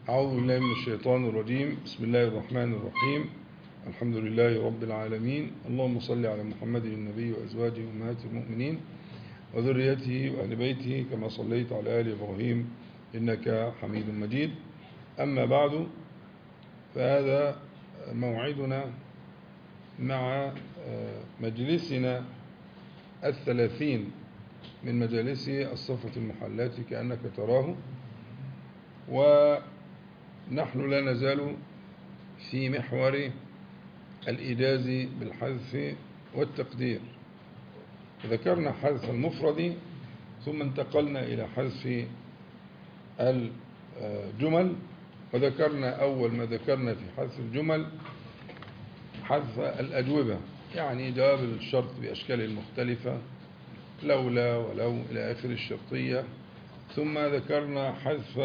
أعوذ بالله من الشيطان الرجيم بسم الله الرحمن الرحيم الحمد لله رب العالمين اللهم صل على محمد النبي وأزواجه أمهات المؤمنين وذريته وأهل بيته كما صليت على آل إبراهيم إنك حميد مجيد أما بعد فهذا موعدنا مع مجلسنا الثلاثين من مجالس الصفة المحلات كأنك تراه ونحن لا نزال في محور الإيجاز بالحذف والتقدير ذكرنا حذف المفرد ثم انتقلنا إلى حذف الجمل وذكرنا أول ما ذكرنا في حذف الجمل حذف الأجوبة يعني جواب الشرط بأشكاله المختلفة لولا ولو إلى آخر الشرطية ثم ذكرنا حذف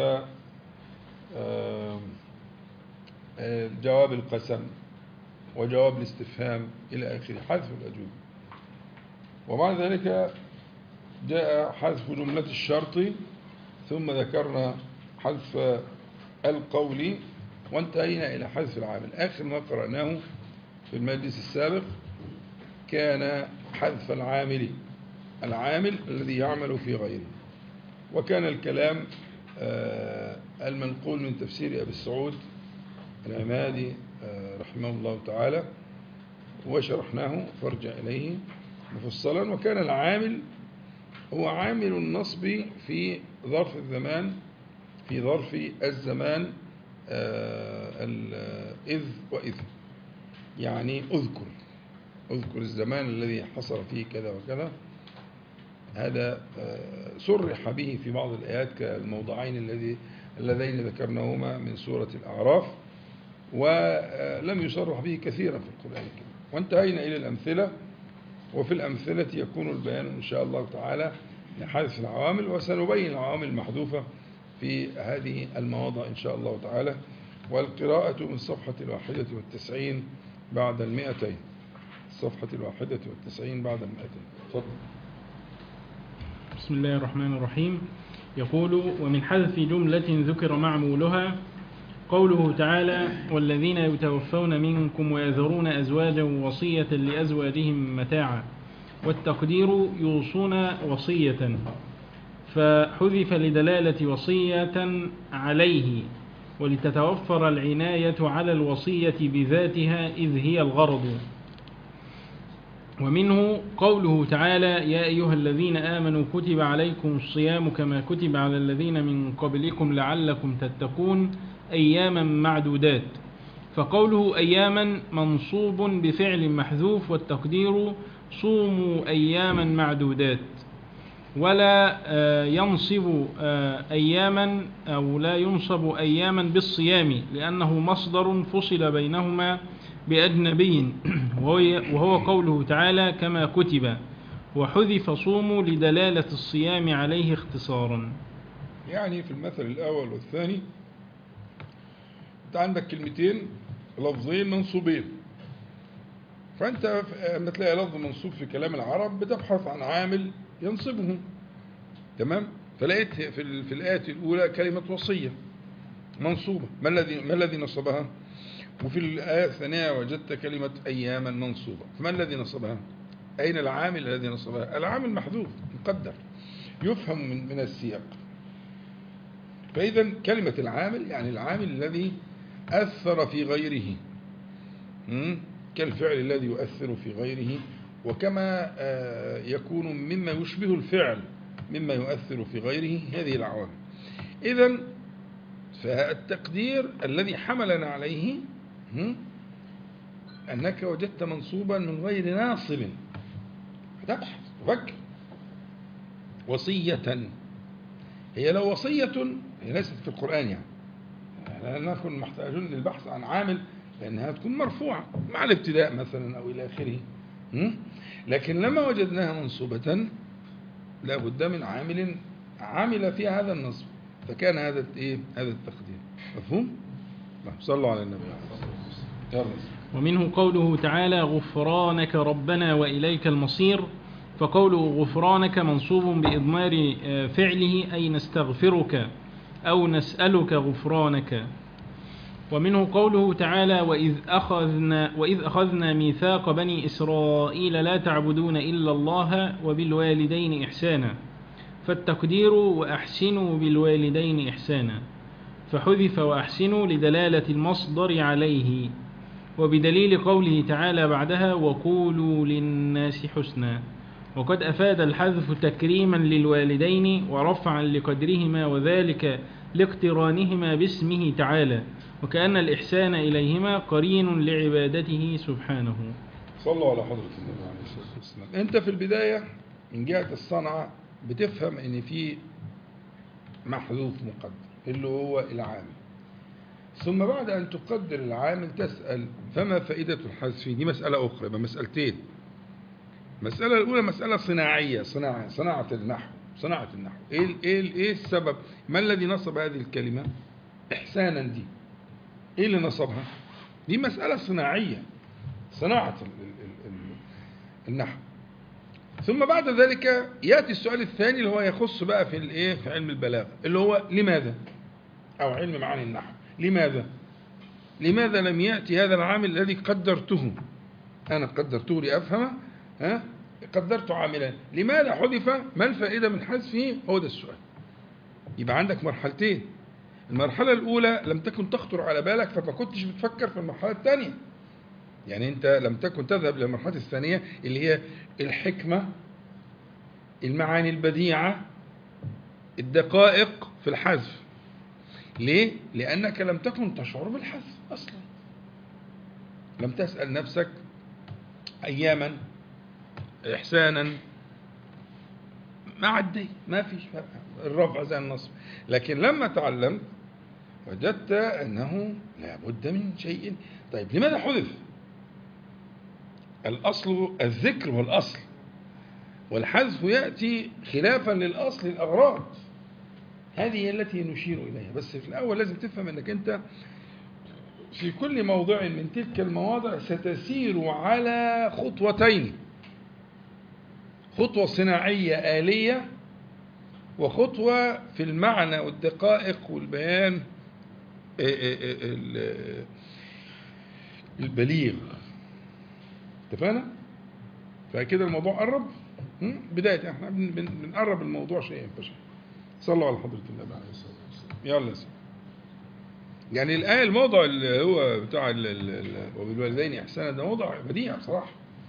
جواب القسم وجواب الاستفهام إلى آخر حذف الأجوبة وبعد ذلك جاء حذف جملة الشرط ثم ذكرنا حذف القول وانتهينا إلى حذف العامل آخر ما قرأناه في المجلس السابق كان حذف العامل العامل الذي يعمل في غيره وكان الكلام المنقول من تفسير أبي السعود العمادي رحمه الله تعالى وشرحناه فارجع إليه مفصلا وكان العامل هو عامل النصب في ظرف الزمان في ظرف الزمان إذ وإذ يعني أذكر أذكر الزمان الذي حصل فيه كذا وكذا هذا صرح به في بعض الآيات كالموضعين الذي اللذين ذكرناهما من سورة الأعراف ولم يصرح به كثيرا في القرآن الكريم وانتهينا إلى الأمثلة وفي الأمثلة يكون البيان إن شاء الله تعالى لحذف العوامل وسنبين العوامل المحذوفة في هذه المواضع إن شاء الله تعالى والقراءة من صفحة الواحدة والتسعين بعد المئتين الصفحة الواحدة والتسعين بعد المئتين تفضل بسم الله الرحمن الرحيم يقول ومن حذف جملة ذكر معمولها قوله تعالى والذين يتوفون منكم ويذرون أزواجا وصية لأزواجهم متاعا والتقدير يوصون وصية فحذف لدلالة وصية عليه ولتتوفر العناية على الوصية بذاتها إذ هي الغرض ومنه قوله تعالى يا أيها الذين آمنوا كتب عليكم الصيام كما كتب على الذين من قبلكم لعلكم تتقون أياما معدودات فقوله أياما منصوب بفعل محذوف والتقدير صوموا أياما معدودات ولا ينصب أياما أو لا ينصب أياما بالصيام لأنه مصدر فصل بينهما بأجنبي وهو قوله تعالى كما كتب وحذف صوموا لدلالة الصيام عليه اختصارا يعني في المثل الأول والثاني أنت عندك كلمتين لفظين منصوبين فأنت لما تلاقي لفظ منصوب في كلام العرب بتبحث عن عامل ينصبه تمام فلقيت في في الآية الأولى كلمة وصية منصوبة ما الذي ما الذي نصبها وفي الآية الثانية وجدت كلمة أياما منصوبة فما الذي نصبها أين العامل الذي نصبها العامل محذوف مقدر يفهم من, من السياق فإذا كلمة العامل يعني العامل الذي أثر في غيره كالفعل الذي يؤثر في غيره وكما يكون مما يشبه الفعل مما يؤثر في غيره هذه العوامل إذا فالتقدير الذي حملنا عليه أنك وجدت منصوبا من غير ناصب تبحث تفكر وصية هي لو وصية هي ليست في القرآن يعني لا نكون محتاجون للبحث عن عامل لأنها تكون مرفوعة مع الابتداء مثلا أو إلى آخره لكن لما وجدناها منصوبة لا بد من عامل عمل فيها هذا النصب فكان هذا ايه هذا التقدير مفهوم صلوا على النبي ومنه قوله تعالى غفرانك ربنا وإليك المصير فقوله غفرانك منصوب بإضمار فعله أي نستغفرك أو نسألك غفرانك ومنه قوله تعالى وإذ أخذنا, وإذ أخذنا ميثاق بني إسرائيل لا تعبدون إلا الله وبالوالدين إحسانا فالتقدير وأحسنوا بالوالدين إحسانا فحذف وأحسنوا لدلالة المصدر عليه وبدليل قوله تعالى بعدها وقولوا للناس حسنا وقد أفاد الحذف تكريما للوالدين ورفعا لقدرهما وذلك لاقترانهما باسمه تعالى وكأن الإحسان إليهما قرين لعبادته سبحانه صلوا على حضرة النبي عليه الصلاة والسلام أنت في البداية من جهة الصنعة بتفهم إن في محذوف مقدر اللي هو العامل ثم بعد أن تقدر العامل تسأل فما فائدة الحذف دي مسألة أخرى يبقى مسألتين المسألة الأولى مسألة صناعية صناعة صناعة النحو صناعة النحو إيه ال- إيه ال- إيه السبب ما الذي نصب هذه الكلمة إحسانا دي إيه اللي نصبها دي مسألة صناعية صناعة ال- ال- ال- ال- النحو ثم بعد ذلك يأتي السؤال الثاني اللي هو يخص بقى في الإيه في علم البلاغة اللي هو لماذا أو علم معاني النحو لماذا لماذا لم يأتي هذا العامل الذي قدرته أنا قدرته لأفهم ها قدرت عاملا لماذا حذف ما الفائدة من حذفه هو ده السؤال يبقى عندك مرحلتين المرحلة الأولى لم تكن تخطر على بالك فما كنتش بتفكر في المرحلة الثانية يعني أنت لم تكن تذهب للمرحلة الثانية اللي هي الحكمة المعاني البديعة الدقائق في الحذف ليه؟ لأنك لم تكن تشعر بالحذف أصلا لم تسأل نفسك أياما إحسانا ما عدي ما فيش فرق الرفع زي النصب لكن لما تعلمت وجدت أنه لابد من شيء طيب لماذا حذف الأصل الذكر هو الأصل والحذف يأتي خلافا للأصل الأغراض هذه هي التي نشير إليها بس في الأول لازم تفهم أنك أنت في كل موضع من تلك المواضع ستسير على خطوتين خطوة صناعية آلية وخطوة في المعنى والدقائق والبيان البليغ اتفقنا؟ فكده الموضوع قرب م? بداية احنا بن- بن- بنقرب الموضوع شيئا فشيئا صلوا على حضرة النبي عليه الصلاة والسلام يلا يا سيدي يعني الآية الموضع اللي هو بتاع ال- ال- ال- وبالوالدين إحسانا ده موضع بديع بصراحة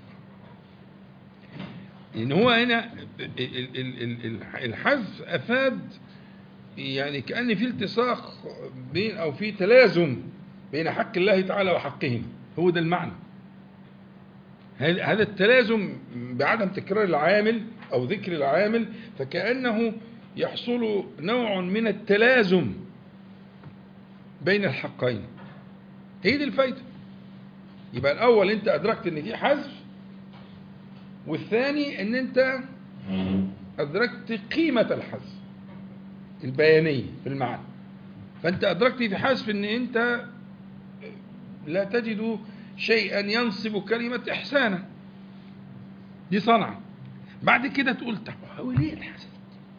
إن هو هنا ال- ال- ال- ال- الحذف أفاد يعني كأن في التصاق بين أو في تلازم بين حق الله تعالى وحقهم هو ده المعنى هذا هذا التلازم بعدم تكرار العامل أو ذكر العامل فكأنه يحصل نوع من التلازم بين الحقين هي دي الفايدة يبقى الأول أنت أدركت إن في حذف والثاني إن أنت أدركت قيمة الحذف البيانية في المعنى فأنت أدركت في حذف إن أنت لا تجد شيئا ينصب كلمة إحسانا دي صنعة بعد كده تقول طب هو ليه الحذف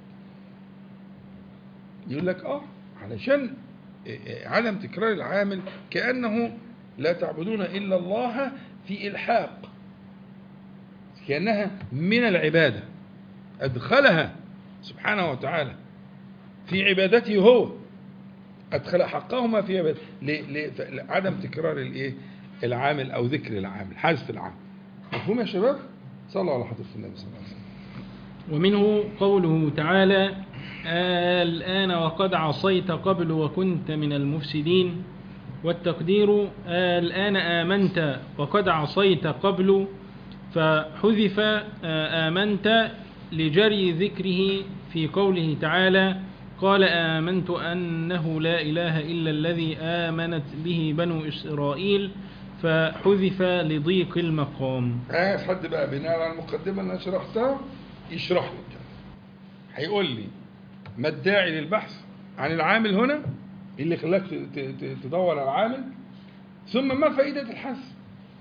يقول لك اه علشان عدم تكرار العامل كأنه لا تعبدون إلا الله في إلحاق كأنها من العبادة أدخلها سبحانه وتعالى في عبادته هو أدخل حقهما في عبادته ل- ل- عدم تكرار الإيه العامل أو ذكر العامل حذف العامل مفهوم يا شباب صلوا على حضرة النبي صلى الله عليه وسلم ومنه قوله تعالى الآن وقد عصيت قبل وكنت من المفسدين والتقدير الآن آمنت وقد عصيت قبل فحذف آمنت لجري ذكره في قوله تعالى قال آمنت أنه لا إله إلا الذي آمنت به بنو إسرائيل فحذف لضيق المقام عايز حد بقى بناء على المقدمة اللي أنا شرحتها يشرح لي الكلام هيقول لي ما الداعي للبحث عن العامل هنا إيه اللي خلاك ت- ت- ت- تدور على العامل ثم ما فائدة الحذف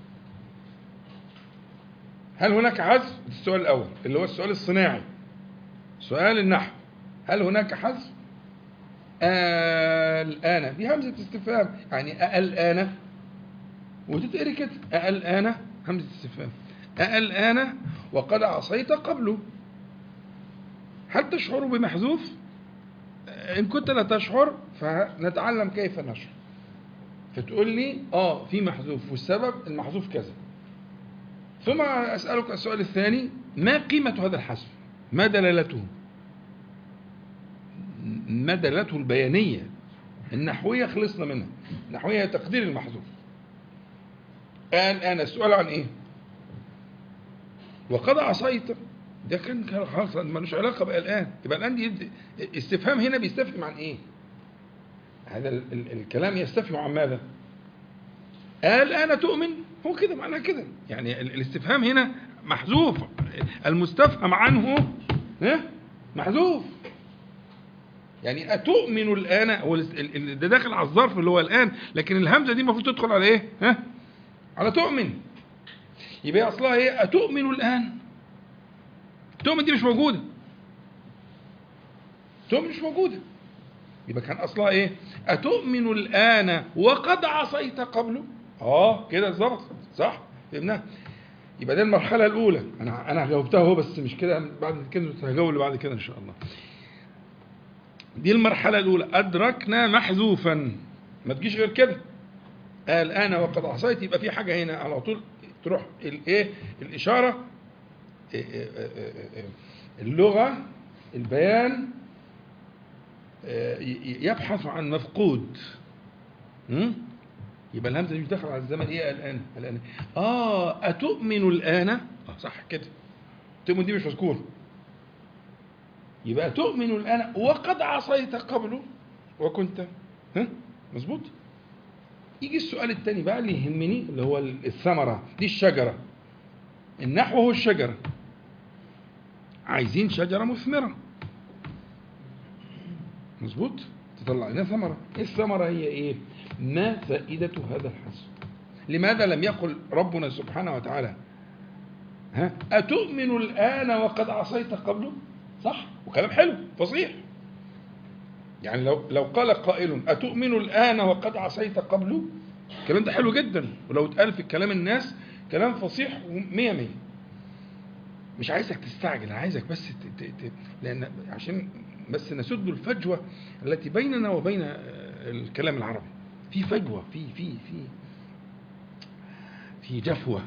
هل هناك حذف السؤال الأول اللي هو السؤال الصناعي سؤال النحو هل هناك حذف الآن دي همزة استفهام يعني الآن وتتقري كده الآن همزة استفهام الآن وقد عصيت قبله هل تشعر بمحذوف؟ إن كنت لا تشعر فنتعلم كيف نشعر فتقول لي اه في محذوف والسبب المحذوف كذا ثم اسالك السؤال الثاني ما قيمه هذا الحذف ما دلالته ما دلالته البيانيه النحويه خلصنا منها النحويه هي تقدير المحذوف الان السؤال عن ايه وقد عصيت ده كان كان خلاص ملوش علاقه بقى الان يبقى الان دي استفهام هنا بيستفهم عن ايه هذا ال ال الكلام يستفهم عن ماذا قال انا تؤمن هو كده معناه كده يعني ال الاستفهام هنا محذوف المستفهم عنه ها محذوف يعني أتؤمن الآن هو ده داخل على الظرف اللي هو الآن لكن الهمزة دي المفروض تدخل على إيه؟ ها؟ على تؤمن يبقى أصلها إيه؟ أتؤمن الآن تؤمن دي مش موجودة تؤمن مش موجودة يبقى كان أصلها إيه أتؤمن الآن وقد عصيت قبله آه كده بالظبط صح فهمناها يبقى دي المرحلة الأولى أنا أنا جاوبتها أهو بس مش كده بعد كده هجاوب اللي بعد كده إن شاء الله دي المرحلة الأولى أدركنا محذوفا ما تجيش غير كده الآن وقد عصيت يبقى في حاجة هنا على طول تروح الإيه الإشارة اللغة البيان يبحث عن مفقود يبقى الهمزة دي مش داخل على الزمن ايه الآن الآن اه أتؤمن الآن اه صح كده تؤمن دي مش مذكور يبقى تؤمن الآن وقد عصيت قبله وكنت ها مظبوط يجي السؤال الثاني بقى اللي يهمني اللي هو الثمرة دي الشجرة النحو هو الشجرة عايزين شجرة مثمرة مظبوط تطلع لنا ثمرة إيه الثمرة هي ايه ما فائدة هذا الحذف لماذا لم يقل ربنا سبحانه وتعالى ها أتؤمن الآن وقد عصيت قبله صح وكلام حلو فصيح يعني لو لو قال قائل أتؤمن الآن وقد عصيت قبله الكلام ده حلو جدا ولو اتقال في كلام الناس كلام فصيح ومية مية مش عايزك تستعجل انا عايزك بس ت... ت... ت... لان عشان بس نسد الفجوه التي بيننا وبين الكلام العربي في فجوه في في في في جفوه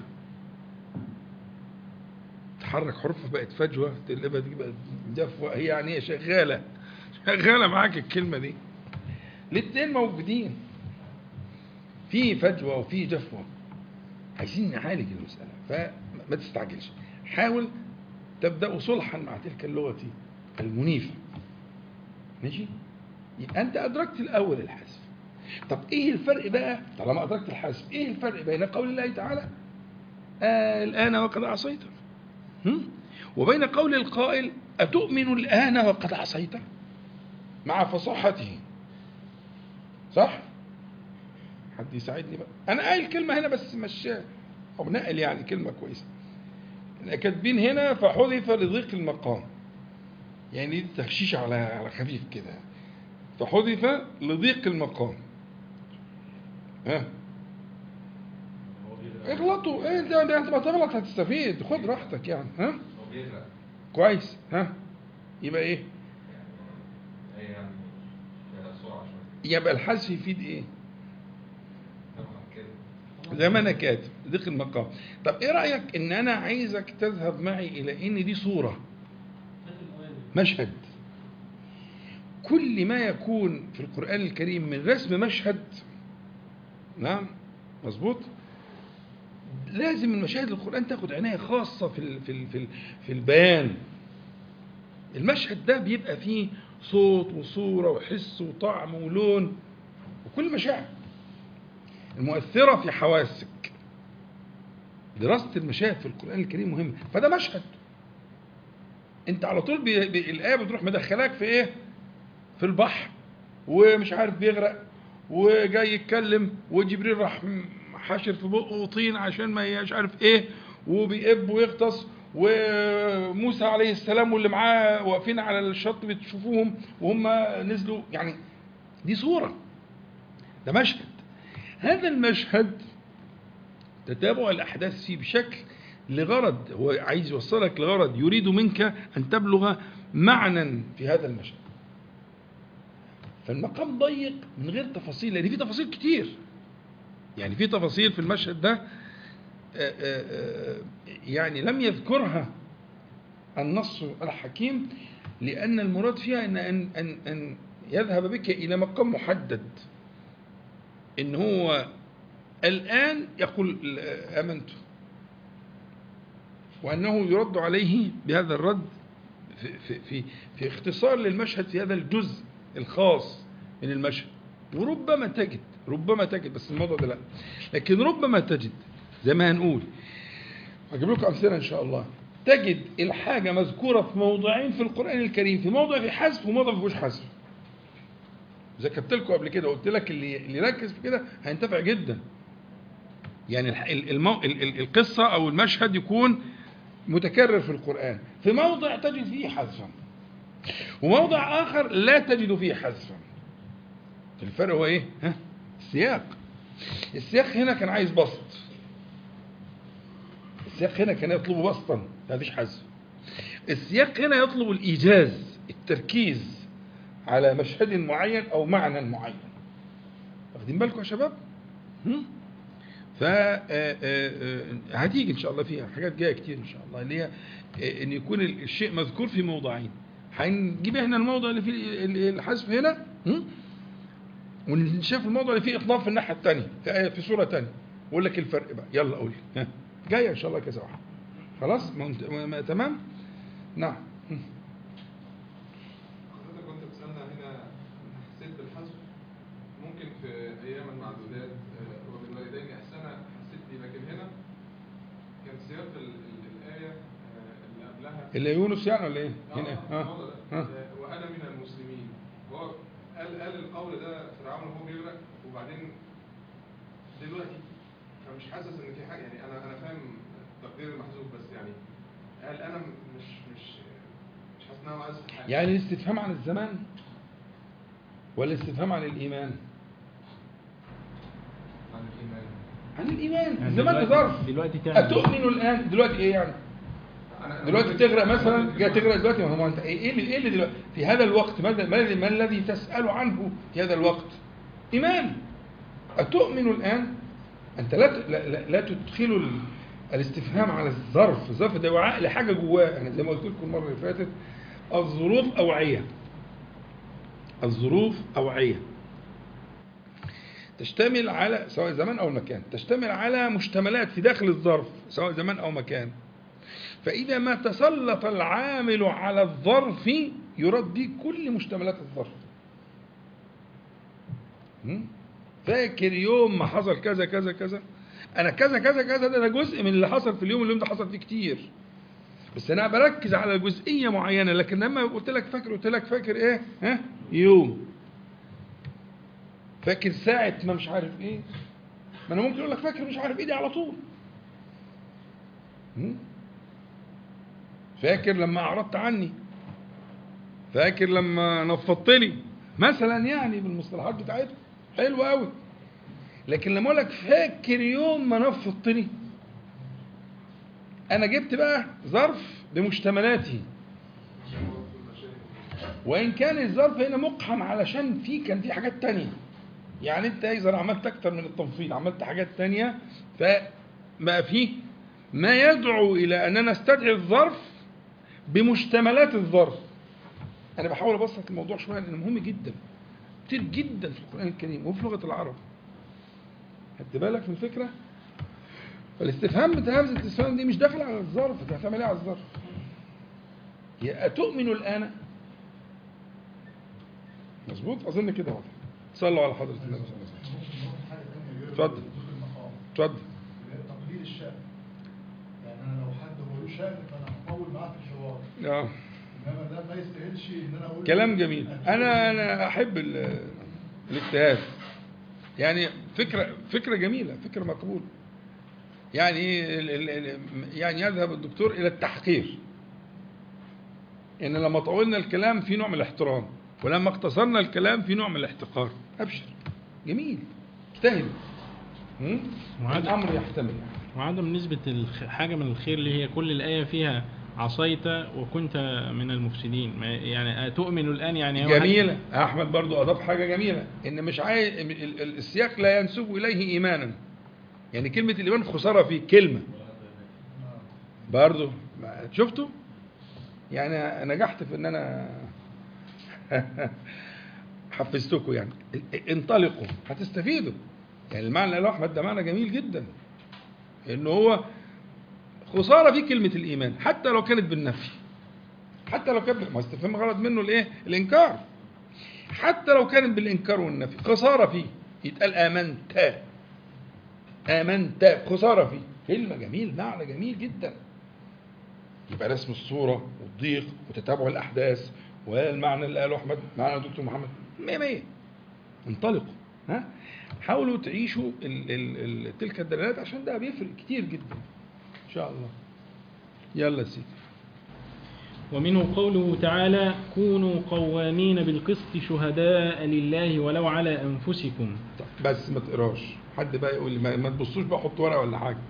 تحرك حروفها بقت فجوه تقلبها دي بقت جفوه هي يعني هي شغاله شغاله معاك الكلمه دي الاثنين موجودين في فجوه وفي جفوه عايزين نعالج المساله فما تستعجلش حاول تبدأ صلحا مع تلك اللغة المنيفة ماشي يبقى أنت أدركت الأول الحذف طب إيه الفرق بقى طالما أدركت الحذف إيه الفرق بين قول الله تعالى آه الآن وقد عصيت وبين قول القائل أتؤمن الآن وقد عصيت مع فصاحته صح حد يساعدني بقى أنا قايل كلمة هنا بس مش أو نقل يعني كلمة كويسة كاتبين هنا فحذف لضيق المقام يعني دي تخشيش على على خفيف كده فحذف لضيق المقام ها اغلطوا ايه ده, ده انت ما تغلط هتستفيد خد راحتك يعني ها كويس ها يبقى ايه يبقى الحذف يفيد ايه زي ما انا كاتب ضيق المقام طب ايه رايك ان انا عايزك تذهب معي الى ان دي صوره مشهد كل ما يكون في القران الكريم من رسم مشهد نعم مظبوط لازم المشاهد القران تاخد عنايه خاصه في ال في ال في, ال في البيان المشهد ده بيبقى فيه صوت وصوره وحس وطعم ولون وكل مشاعر المؤثرة في حواسك دراسة المشاهد في القرآن الكريم مهمة فده مشهد انت على طول بي... بي... الآية بتروح مدخلاك في ايه في البحر ومش عارف بيغرق وجاي يتكلم وجبريل راح حاشر في بقه طين عشان ما مش عارف ايه وبيقب ويغطس وموسى عليه السلام واللي معاه واقفين على الشط بتشوفوهم وهم نزلوا يعني دي صورة ده مشهد هذا المشهد تتابع الأحداث فيه بشكل لغرض هو عايز يوصلك لغرض يريد منك أن تبلغ معنى في هذا المشهد فالمقام ضيق من غير تفاصيل لأن في تفاصيل كتير يعني في تفاصيل في المشهد ده آه، آه، آه، يعني لم يذكرها النص الحكيم لأن المراد فيها أن أن أن, أن يذهب بك إلى مقام محدد إن هو الآن يقول آمنت وأنه يرد عليه بهذا الرد في, في, في, في اختصار للمشهد في هذا الجزء الخاص من المشهد وربما تجد ربما تجد بس الموضوع ده لا لكن ربما تجد زي ما هنقول هجيب لكم امثله ان شاء الله تجد الحاجه مذكوره في موضعين في القران الكريم في موضع في حذف وموضع ما فيهوش حذف ذكرت لكم قبل كده قلت لك اللي اللي يركز في كده هينتفع جدا يعني الح- ال- المو... ال- ال- القصه او المشهد يكون متكرر في القران في موضع تجد فيه حذفا وموضع اخر لا تجد فيه حذفا الفرق هو ايه ها السياق السياق هنا كان عايز بسط السياق هنا كان يطلب بسطا ما فيش حذف السياق هنا يطلب الايجاز التركيز على مشهد معين او معنى معين واخدين بالكم يا شباب هم؟ ف آه، آه، آه، هتيجي ان شاء الله فيها حاجات جايه كتير ان شاء الله اللي هي آه، ان يكون ال- الشيء مذكور في موضعين هنجيب احنا الموضع اللي فيه ال- الحذف هنا هم؟ ونشوف الموضوع اللي فيه اطلاق في الناحيه الثانيه في آية في سوره ثانيه واقول لك الفرق بقى يلا قول لي ها. جايه ان شاء الله كذا واحد خلاص ما انت- ما- ما- تمام نعم هم. حضرتك كنت بتسألنا هنا حسيت بالحذف ممكن في أيام المعدودات آه، وبالوالدين إحسانا حسيت بيه لكن هنا كان سياق ال- ال- الآية آه، اللي قبلها اللي يونس يعني ولا ايه آه، هنا آه، ها الموضوع ده. ها آه، وأنا من المسلمين هو قال قال القول ده فرعون وهو بيغرق وبعدين دلوقتي فمش حاسس إن في حاجة يعني أنا أنا فاهم تقدير المحذوف بس يعني قال أنا مش مش مش حاسس إن أنا عايز حاجة يعني الاستفهام عن الزمان ولا الاستفهام عن الايمان عن الإيمان عن الايمان يعني الزمان ده دلوقتي- ظرف دلوقتي تعمل إيه؟ اتؤمن الان دلوقتي ايه يعني أنا- دلوقتي تغرق مثلا جاي تغرق دلوقتي ما هو انت ايه إيه اللي ايه اللي دلوقتي في هذا الوقت ماذا ما الذي- ما الذي تسال عنه في هذا الوقت؟ ايمان اتؤمن الان انت لا ت- لا, لا, لا تدخل ال- الاستفهام على الظرف الظرف ده وعاء لحاجه جواه انا زي ما قلت لكم المره اللي فاتت الظروف اوعيه الظروف اوعيه تشتمل على سواء زمان او مكان تشتمل على مشتملات في داخل الظرف سواء زمان او مكان فإذا ما تسلط العامل على الظرف يرد به كل مشتملات الظرف م? فاكر يوم ما حصل كذا كذا كذا أنا كذا كذا كذا ده, ده جزء من اللي حصل في اليوم اليوم ده حصل فيه كتير بس أنا بركز على جزئية معينة لكن لما قلت لك فاكر قلت لك فاكر إيه ها يوم فاكر ساعة ما مش عارف إيه ما أنا ممكن أقول لك فاكر مش عارف إيه دي على طول م? فاكر لما أعرضت عني فاكر لما نفضت لي مثلا يعني بالمصطلحات بتاعتهم حلو قوي لكن لما اقول لك فاكر يوم ما نفضت لي انا جبت بقى ظرف بمشتملاته وان كان الظرف هنا مقحم علشان في كان في حاجات تانية يعني انت ايضا عملت اكتر من التنفيذ عملت حاجات تانية فما فيه ما يدعو الى ان انا استدعي الظرف بمشتملات الظرف انا بحاول ابسط الموضوع شويه لانه مهم جدا كتير جدا في القران الكريم وفي لغه العرب خدت بالك من الفكره فالاستفهام بتاع همزه الاستفهام دي مش داخل على الظرف انت هتعمل ايه على الظرف يا اتؤمن الان مظبوط اظن كده واضح صلوا على حضره النبي صلى الله عليه وسلم ممكن نقول حاجة تانية غير اتفضل. دخول المقام اتفضل اللي هي تقليل الشأن يعني أنا لو حد هو له شأن فأنا هطول معاه في الحوار اه إنما ده ما يستاهلش إن أنا أقول كلام جميل انا انا احب ال- الاجتهاد يعني فكره فكره جميله فكره مقبوله يعني ال- ال- ال- يعني يذهب الدكتور الى التحقير ان لما طولنا الكلام في نوع من الاحترام ولما اختصرنا الكلام في نوع من الاحتقار ابشر جميل اجتهد هم؟ وعد- الامر يحتمل وعدم نسبة الخ- حاجة من الخير اللي هي كل الآية فيها عصيت وكنت من المفسدين ما- يعني تؤمن الآن يعني هو جميلة أحمد برضو أضاف حاجة جميلة إن مش عايز ال- ال- السياق لا ينسب إليه إيمانا يعني كلمة الإيمان خسارة فيه كلمة برضو ما- شفتوا يعني نجحت في إن أنا حفزتكم يعني انطلقوا هتستفيدوا يعني المعنى اللي قاله أحمد ده معنى جميل جدا إن هو خسارة في كلمة الإيمان حتى لو كانت بالنفي حتى لو كانت ما استفهم غلط منه الايه الانكار حتى لو كانت بالانكار والنفي خساره فيه يتقال امنت امنت خساره فيه كلمه جميل معنى جميل جدا يبقى رسم الصوره والضيق وتتابع الاحداث والمعنى اللي قاله احمد معنى دكتور محمد 100 100 انطلقوا ها حاولوا تعيشوا ال ال ال تلك الدلالات عشان ده بيفرق كتير جدا ان شاء الله يلا يا سيدي ومنه قوله تعالى كونوا قوامين بالقسط شهداء لله ولو على أنفسكم طب بس ما تقراش حد بقى يقول لي ما, ما تبصوش بقى حط ورقه ولا حاجه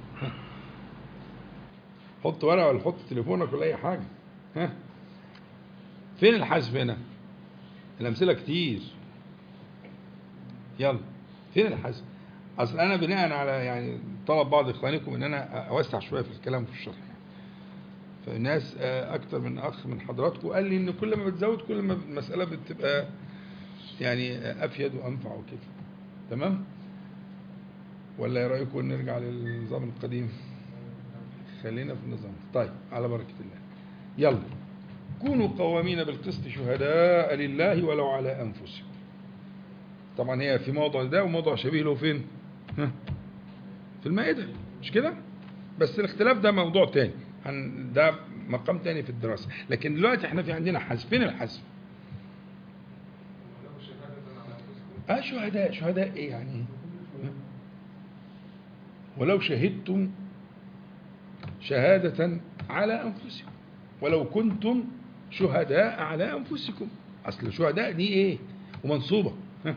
حط ورقه ولا حط تليفونك ولا اي حاجه ها فين الحذف هنا الامثله كتير يلا فين الحذف اصل انا بناء على يعني طلب بعض اخوانكم ان انا اوسع شويه في الكلام في الشرح فالناس آه، اكتر من اخ من حضراتكم قال لي ان كل ما بتزود كل ما المساله بتبقى يعني افيد وانفع وكده تمام ولا ايه رايكم نرجع للنظام القديم خلينا في النظام طيب على بركه الله يلا كونوا قوامين بالقسط شهداء لله ولو على انفسكم طبعا هي في موضع ده وموضع شبيه له فين ها؟ في المائده مش كده بس الاختلاف ده موضوع تاني هن- ده مقام تاني في الدراسه لكن دلوقتي احنا في عندنا حذف فين الحذف ولو شهادة على أنفسكم اه شهداء شهداء ايه يعني ولو شهدتم شهادة على أنفسكم ولو كنتم شهداء على أنفسكم أصل شهداء دي إيه ومنصوبة ها.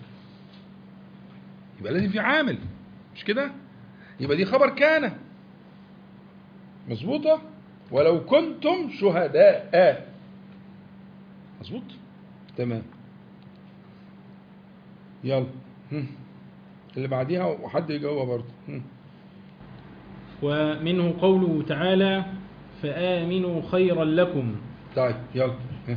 يبقى لازم في عامل مش كده يبقى دي خبر كان مظبوطة ولو كنتم شهداء مظبوط تمام يلا هم. اللي بعديها وحد يجاوبها برضه هم. ومنه قوله تعالى فآمنوا خيرا لكم طيب يلا ها.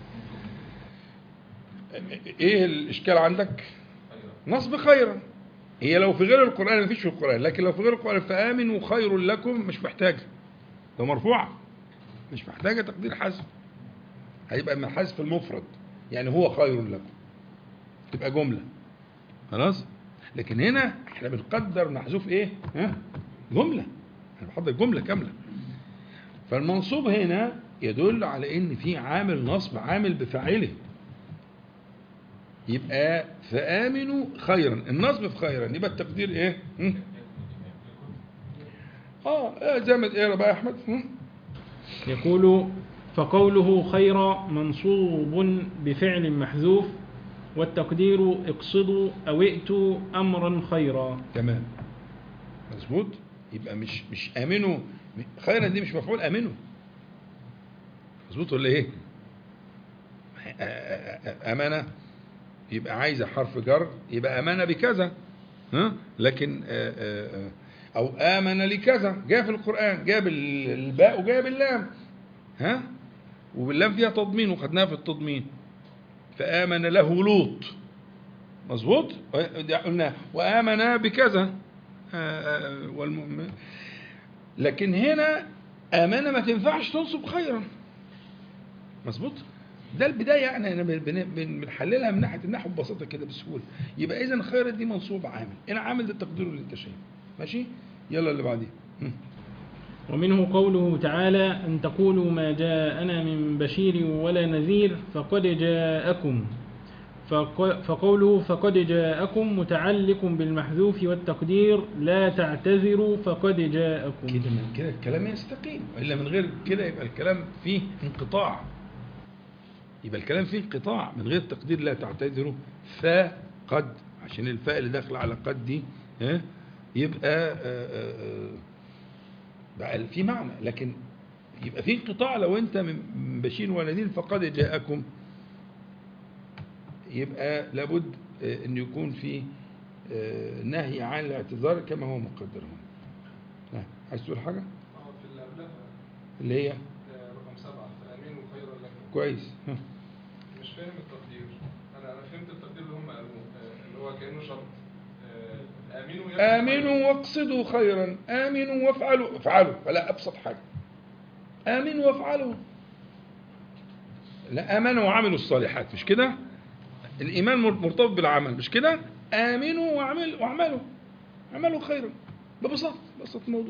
ايه الاشكال عندك نصب خيرا هي لو في غير القران مفيش في القران لكن لو في غير القران فامنوا خير لكم مش محتاجه لو مرفوعه مش محتاجه تقدير حذف هيبقى من حذف المفرد يعني هو خير لكم تبقى جمله خلاص لكن هنا احنا بنقدر محذوف ايه ها جمله انا بحضر جمله كامله فالمنصوب هنا يدل على ان في عامل نصب عامل بفاعله يبقى فآمنوا خيرا النصب في خيرا يبقى التقدير ايه هم؟ اه آه، زي ما تقرا بقى يا احمد هم؟ يقول فقوله خير منصوب بفعل محذوف والتقدير اقصدوا أو ائتوا أمرا خيرا تمام مظبوط يبقى مش مش امنوا خيرا دي مش مفعول امنوا مظبوط ولا ايه آ- آ- آ- امانه يبقى عايزه حرف جر يبقى امانه بكذا ها لكن آ- آ- آ- او امن لكذا جاء في القران جاب ال- الباء وجاب اللام ها وباللام فيها تضمين وخدناها في التضمين فامن له لوط مظبوط ده قلنا وآمن بكذا آه، آه، والمؤمن لكن هنا آمن ما تنفعش تنصب خيرا مظبوط ده البداية يعني أنا بن- بن- بن- بنحللها من ناحية النحو ببساطة كده بسهولة يبقى إذا خيرا دي منصوب عامل هنا عامل ده التقدير اللي أنت شايفه ماشي يلا اللي بعديه هم. ومنه قوله تعالى أن تقولوا ما جاءنا من بشير ولا نذير فقد جاءكم فق- فقوله فقد جاءكم متعلق بالمحذوف والتقدير لا تعتذروا فقد جاءكم كده من كده الكلام يستقيم إلا من غير كده يبقى الكلام فيه انقطاع يبقى الكلام فيه انقطاع من غير تقدير لا تعتذروا فقد عشان الفاء اللي داخله على قد دي ها يبقى آه، آه، آه، بقى في معنى لكن يبقى في انقطاع لو انت من من بشير ونذير فقد جاءكم يبقى لابد آه، ان يكون في آه، نهي عن الاعتذار كما هو مقدر هنا ها، عايز تقول حاجه اه في اللي قبلها اللي هي آه، رقم سبعة فآمنوا خيرا لكم كويس ها. مش فاهم التقدير انا انا فهمت التقدير اللي هم قالوه آه، اللي هو كانه شرط آه، امنوا يكن آمنوا خيراً. واقصدوا خيرا آمنوا وافعلوا افعلوا فلا أبسط حاجة آمنوا وافعلوا لا آمنوا وعملوا الصالحات مش كده الإيمان مر- مرتبط بالعمل مش كده آمنوا واعملوا واعملوا اعملوا خيرا ببساطة ببساطة الموضوع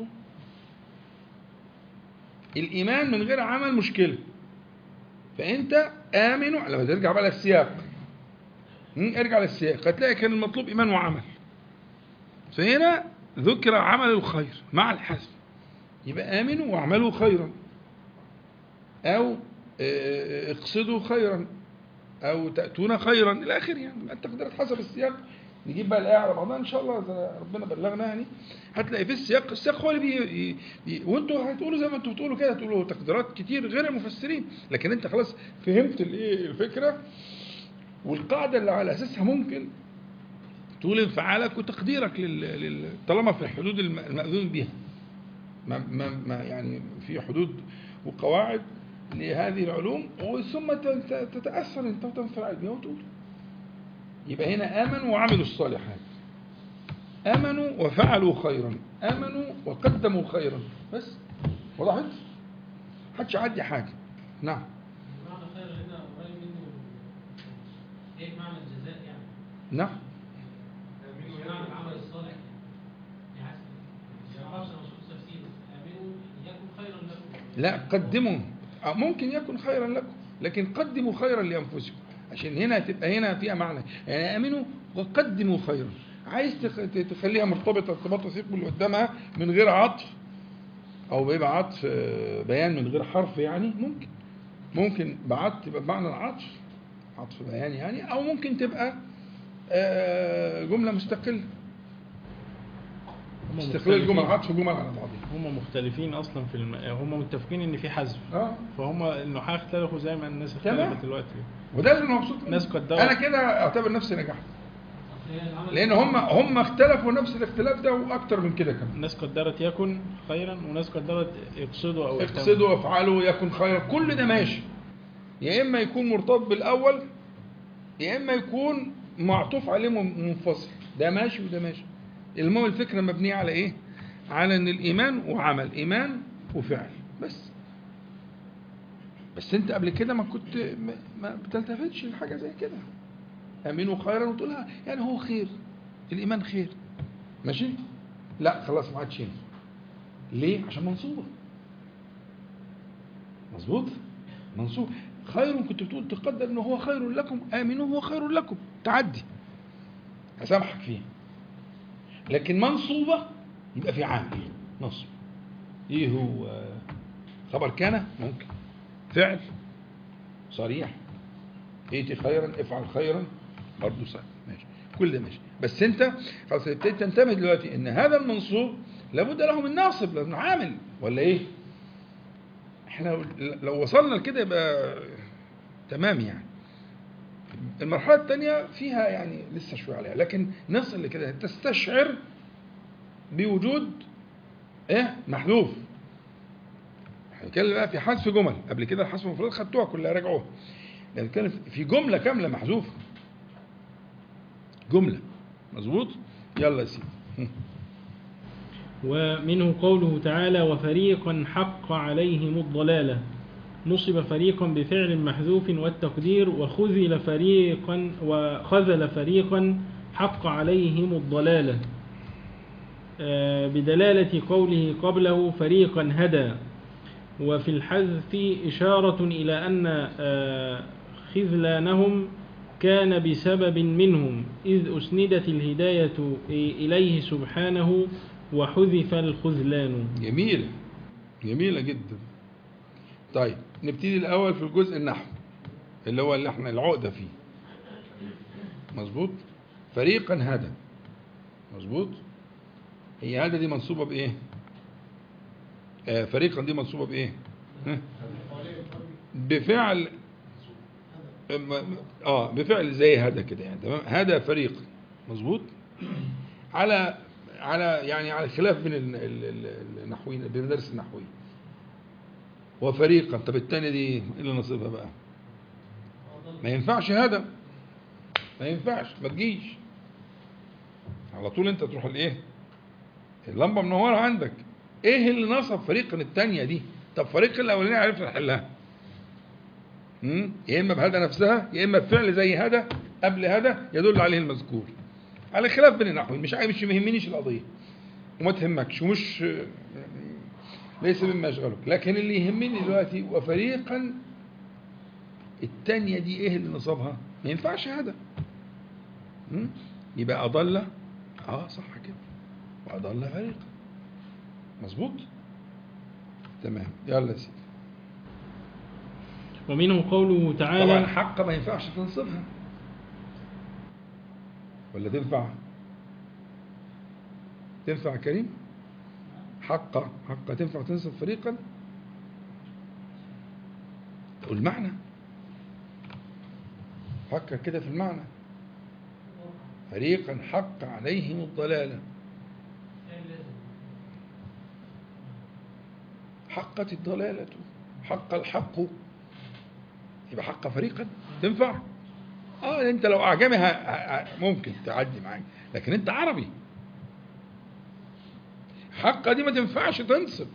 الإيمان من غير عمل مشكلة فأنت آمنوا لما ترجع بقى للسياق هم، ارجع للسياق هتلاقي كان المطلوب إيمان وعمل فهنا ذكر عمل الخير مع الحسب يبقى آمنوا واعملوا خيرا أو آه، اقصدوا خيرا أو تأتون خيرا إلى آخره يعني التقديرات حسب السياق نجيب بقى الآية على بعضها إن شاء الله إذا ربنا بلغنا يعني هتلاقي في السياق السياق هو اللي بي بي وانتوا هتقولوا زي ما انتوا بتقولوا كده هتقولوا تقديرات كتير غير المفسرين لكن انت خلاص فهمت الايه الفكره والقاعده اللي على اساسها ممكن تقول انفعالك وتقديرك لل... لل... طالما في الحدود الم- المأذون بها ما... ما... ما يعني في حدود وقواعد لهذه العلوم وثم ت- ت- تتأثر انت وتنفعل بها وتقول يبقى هنا آمنوا وعملوا الصالحات آمنوا وفعلوا خيرا آمنوا وقدموا خيرا بس وضحت؟ محدش يعدي حاجة نعم معنى خير هنا قريب منه ايه معنى الجزاء يعني؟ نعم امنوا مش معنى يكن العمل الصالح يعني يعني حسب ما اعرفش انا مش تفسير امنوا يكن خيرا لكم لا قدموا أو ممكن يكن خيرا لكم لكن قدموا خيرا لانفسكم عشان هنا تبقى هنا فيها معنى يعني امنوا وقدموا خيرا عايز تخ- تخليها مرتبطه ارتباط وثيق باللي قدامها من غير عطف او بيبقى عطف آه، بيان من غير حرف يعني ممكن ممكن بعطف تبقى بمعنى العطف عطف بيان يعني او ممكن تبقى آه، جمله مستقله هم استقلال مختلفين. جمل عطف جمل على بعضها هم مختلفين اصلا في الم... هم متفقين ان في حذف اه فهم النحاة اختلفوا زي ما الناس تمام. اختلفت دلوقتي وده اللي انا مبسوط منه. ناس قدرت. انا كده اعتبر نفسي نجحت أصل هي العمل لان هم هم اختلفوا نفس الاختلاف ده واكتر من كده كمان ناس قدرت يكن خيرا وناس قدرت يقصدوا او يهتموا. اقصدوا وافعلوا يكن خيرا كل ده ماشي يا اما يكون مرتبط بالاول يا اما يكون معطوف عليه من- منفصل ده ماشي وده ماشي المهم الفكره مبنيه على ايه على ان الايمان وعمل ايمان وفعل بس بس انت قبل كده ما كنت ما- ما بتلتفتش لحاجه زي كده امنوا خيرا وتقولها يعني هو خير الايمان خير ماشي لا خلاص ما عادش ينفع ليه عشان منصوبه مظبوط منصوب خير كنت بتقول تقدر انه هو خير لكم امنوا هو خير لكم تعدي هسامحك فيها لكن منصوبه يبقى في عامل نصب ايه هو خبر كان ممكن فعل صريح ائتي خيرا افعل خيرا برضه صح ماشي كل ده ماشي بس انت خلاص ابتديت تنتبه دلوقتي ان هذا المنصوب لابد له من ناصب لانه عامل ولا ايه؟ احنا لو- لو وصلنا لكده يبقى تمام يعني المرحلة الثانية فيها يعني لسه شوية عليها لكن نصل لكده تستشعر بوجود ايه محذوف هنتكلم بقى في حذف جمل قبل كده الحذف المفروض خدتوها كلها راجعوها نتكلم في جملة كاملة محذوفة جملة مظبوط يلا يا سيدي هم. ومنه قوله تعالى وفريقا حق عليهم الضلالة نصب فريقا بفعل محذوف والتقدير وخذل فريقا وخذل فريقا حق عليهم الضلالة آه، بدلالة قوله قبله فريقا هدى وفي الحذف إشارة إلى أن آه، خذلانهم كان بسبب منهم إذ أسندت الهداية إليه سبحانه وحذف الخذلان جميلة جميلة جدا طيب نبتدي الأول في الجزء النحو اللي هو اللي احنا العقدة فيه مظبوط فريقا هدى مظبوط هي هدى دي منصوبة بإيه آه فريقا دي منصوبة بإيه ها؟ بفعل اه بفعل زي هذا كده يعني تمام هذا فريق مظبوط على على يعني على خلاف بين ال- ال- ال- النحويين بين مدارس النحويين وفريقا طب الثانيه دي ايه اللي نصيبها بقى ما ينفعش هذا ما ينفعش ما تجيش على طول انت تروح الايه اللمبه منوره عندك ايه اللي نصب فريقا الثانيه دي طب فريق الاولاني عرفنا نحلها مم؟ يا اما بهذا نفسها يا اما بفعل زي هذا قبل هذا يدل عليه المذكور على خلاف بين النحويين مش عايز مش مهمنيش القضيه وما تهمكش ومش ليس مما يشغلك لكن اللي يهمني دلوقتي وفريقا التانية دي ايه اللي نصبها ما ينفعش هذا مم؟ يبقى اضل اه صح كده واضل فريقا مظبوط تمام يلا يا سيدي ومنه قوله طبعا تعالى حق ما ينفعش تنصبها ولا تنفع تنفع يا كريم حق حق تنفع تنصب فريقا والمعنى حق كده في المعنى فريقا حق عليهم الضلالة حقت الضلالة حق الحق يبقى حق فريقا تنفع اه انت لو اعجمي ه- ه- ممكن تعدي معاك لكن انت عربي حق دي ما تنفعش تنصب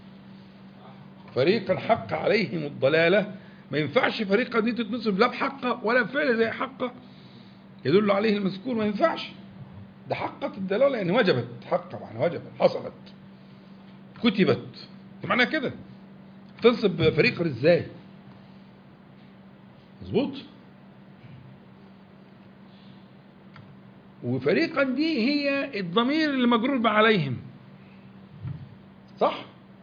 فريقا حق عليهم الضلالة ما ينفعش فريقا دي تتنصب لا بحق ولا بفعل زي حق يدل عليه المذكور ما ينفعش ده حقت الدلالة يعني وجبت حق معنى وجبت حصلت كتبت معنى كده تنصب فريقا ازاي مظبوط وفريقا دي هي الضمير اللي مجرور بعليهم صح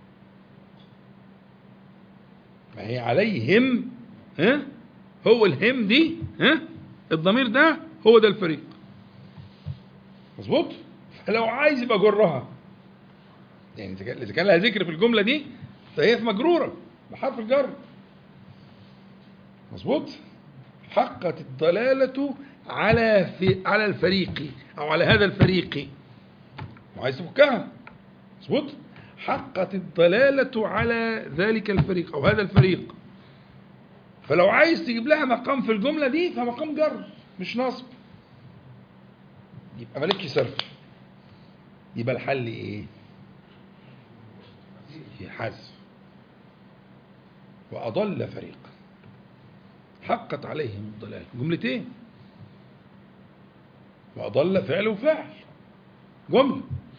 ما هي عليهم ها هو الهم دي ها الضمير ده هو ده الفريق مظبوط فلو عايز يبقى جرها يعني اذا كان- إذا كان لها ذكر في الجمله دي فهي في مجروره بحرف الجر مظبوط حقت الضلالة على في على الفريق أو على هذا الفريق وعايز تفكها مظبوط حقت الضلالة على ذلك الفريق أو هذا الفريق فلو عايز تجيب لها مقام في الجملة دي فمقام جر مش نصب يبقى مالكش صرف يبقى الحل ايه في حذف وأضل فريق حقت عليهم الضلال جملتين وأضل فعل وفعل جملة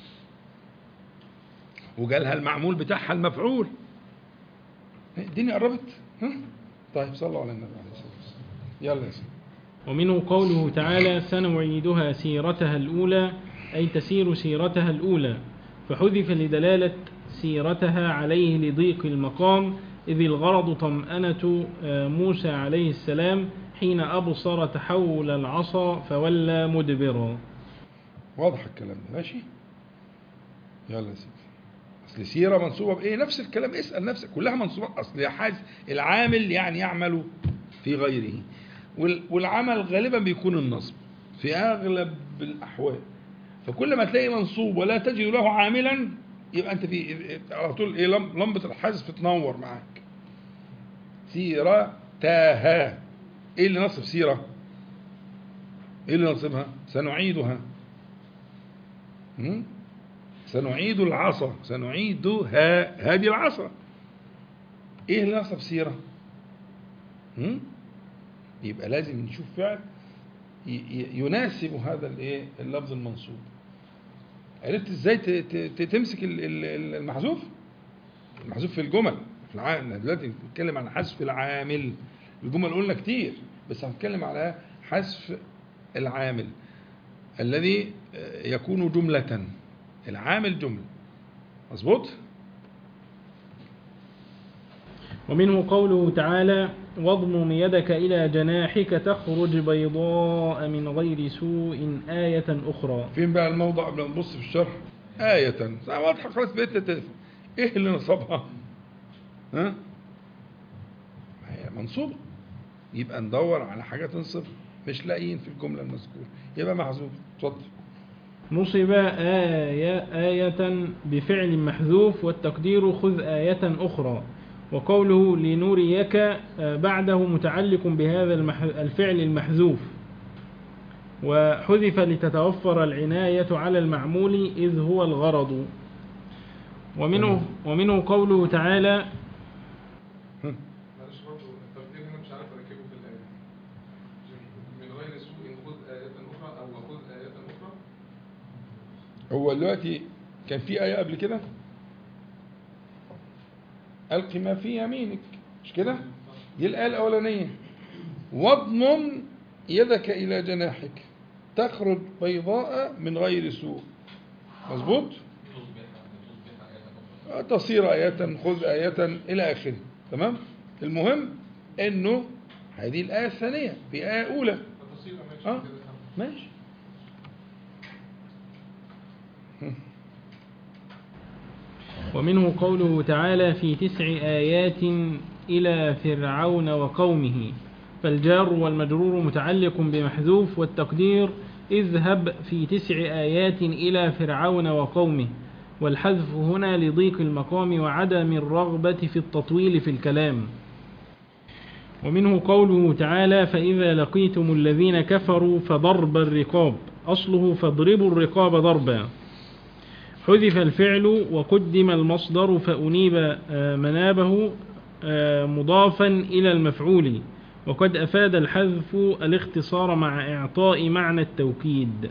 وجالها المعمول بتاعها المفعول الدنيا قربت ها؟ طيب صلوا على النبي عليه الصلاة والسلام يلا يا سيدي ومنه قوله تعالى سنعيدها سيرتها الأولى أي تسير سيرتها الأولى فحذف لدلالة سيرتها عليه لضيق المقام إذ الغرض طمأنة آه، موسى عليه السلام حين أبصر تحول العصا فولى مدبرا واضح الكلام ده ماشي يلا يا سيدي اصل سيره منصوبه بايه نفس الكلام اسال نفسك كلها منصوبات اصل يا حاج العامل يعني يعمل في غيره وال- والعمل غالبا بيكون النصب في اغلب الاحوال فكل ما تلاقي منصوب ولا تجد له عاملا يبقى انت في على طول ايه لم- لمبه الحذف تنور معاك سيره تاها ايه اللي نصب سيره ايه اللي نصبها سنعيدها م? سنعيد العصا سنعيدها هذه العصا ايه اللي نصب سيره م? يبقى لازم نشوف فعل ي- ي- يناسب هذا الايه اللفظ المنصوب عرفت ازاي ت- ت- ت- تمسك ال- ال- المحذوف المحذوف في الجمل في العام دلوقتي بنتكلم عن حذف العامل الجمل قلنا كتير بس هنتكلم على حذف العامل الذي يكون جملة العامل جملة مظبوط ومنه قوله تعالى واضمم يدك إلى جناحك تخرج بيضاء من غير سوء آية أخرى فين بقى الموضع قبل ما نبص في الشرح آية واضحة خلاص بقيت تتفق ايه اللي نصبها ها ما هي منصوبة يبقى ندور على حاجة تنصب مش لاقيين في الجملة المذكورة يبقى محذوف اتفضل نصب آية, آية بفعل محذوف والتقدير خذ آية أخرى وقوله لنريك آه، بعده متعلق بهذا المح- الفعل المحذوف وحذف لتتوفر العناية على المعمول إذ هو الغرض ومنه, ومنه قوله تعالى معلش برضه التقدير هنا مش عارف اركبه في الايه من غير سوء خذ آية أخرى أو خذ آية أخرى هو دلوقتي كان في آية قبل كده ألق ما في يمينك مش كده دي الآية الأولانية واضمم يدك إلى جناحك تخرج بيضاء من غير سوء مظبوط آه، تصير آية خذ آية إلى آخره تمام المهم إنه هذه الآية الثانية في آية أولى فتصير ماشي اه كده ماشي ومنه قوله تعالى في تسع آيات إلى فرعون وقومه فالجار والمجرور متعلق بمحذوف والتقدير اذهب في تسع آيات إلى فرعون وقومه والحذف هنا لضيق المقام وعدم الرغبة في التطويل في الكلام ومنه قوله تعالى فإذا لقيتم الذين كفروا فضرب الرقاب أصله فاضربوا الرقاب ضربا حذف الفعل وقدم المصدر فأنيب آه، منابه آه، مضافا إلى المفعول وقد أفاد الحذف الاختصار مع إعطاء معنى التوكيد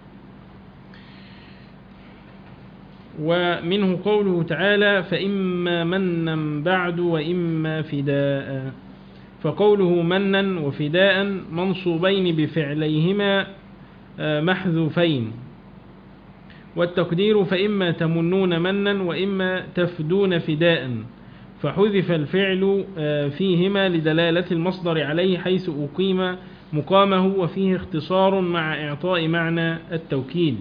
ومنه قوله تعالى فإما منا بعد وإما فداء فقوله منا وفداء منصوبين بفعليهما آه، محذوفين والتقدير فإما تمنون منا وإما تفدون فداء فحذف الفعل آه، فيهما لدلالة المصدر عليه حيث أقيم مقامه وفيه اختصار مع إعطاء معنى التوكيد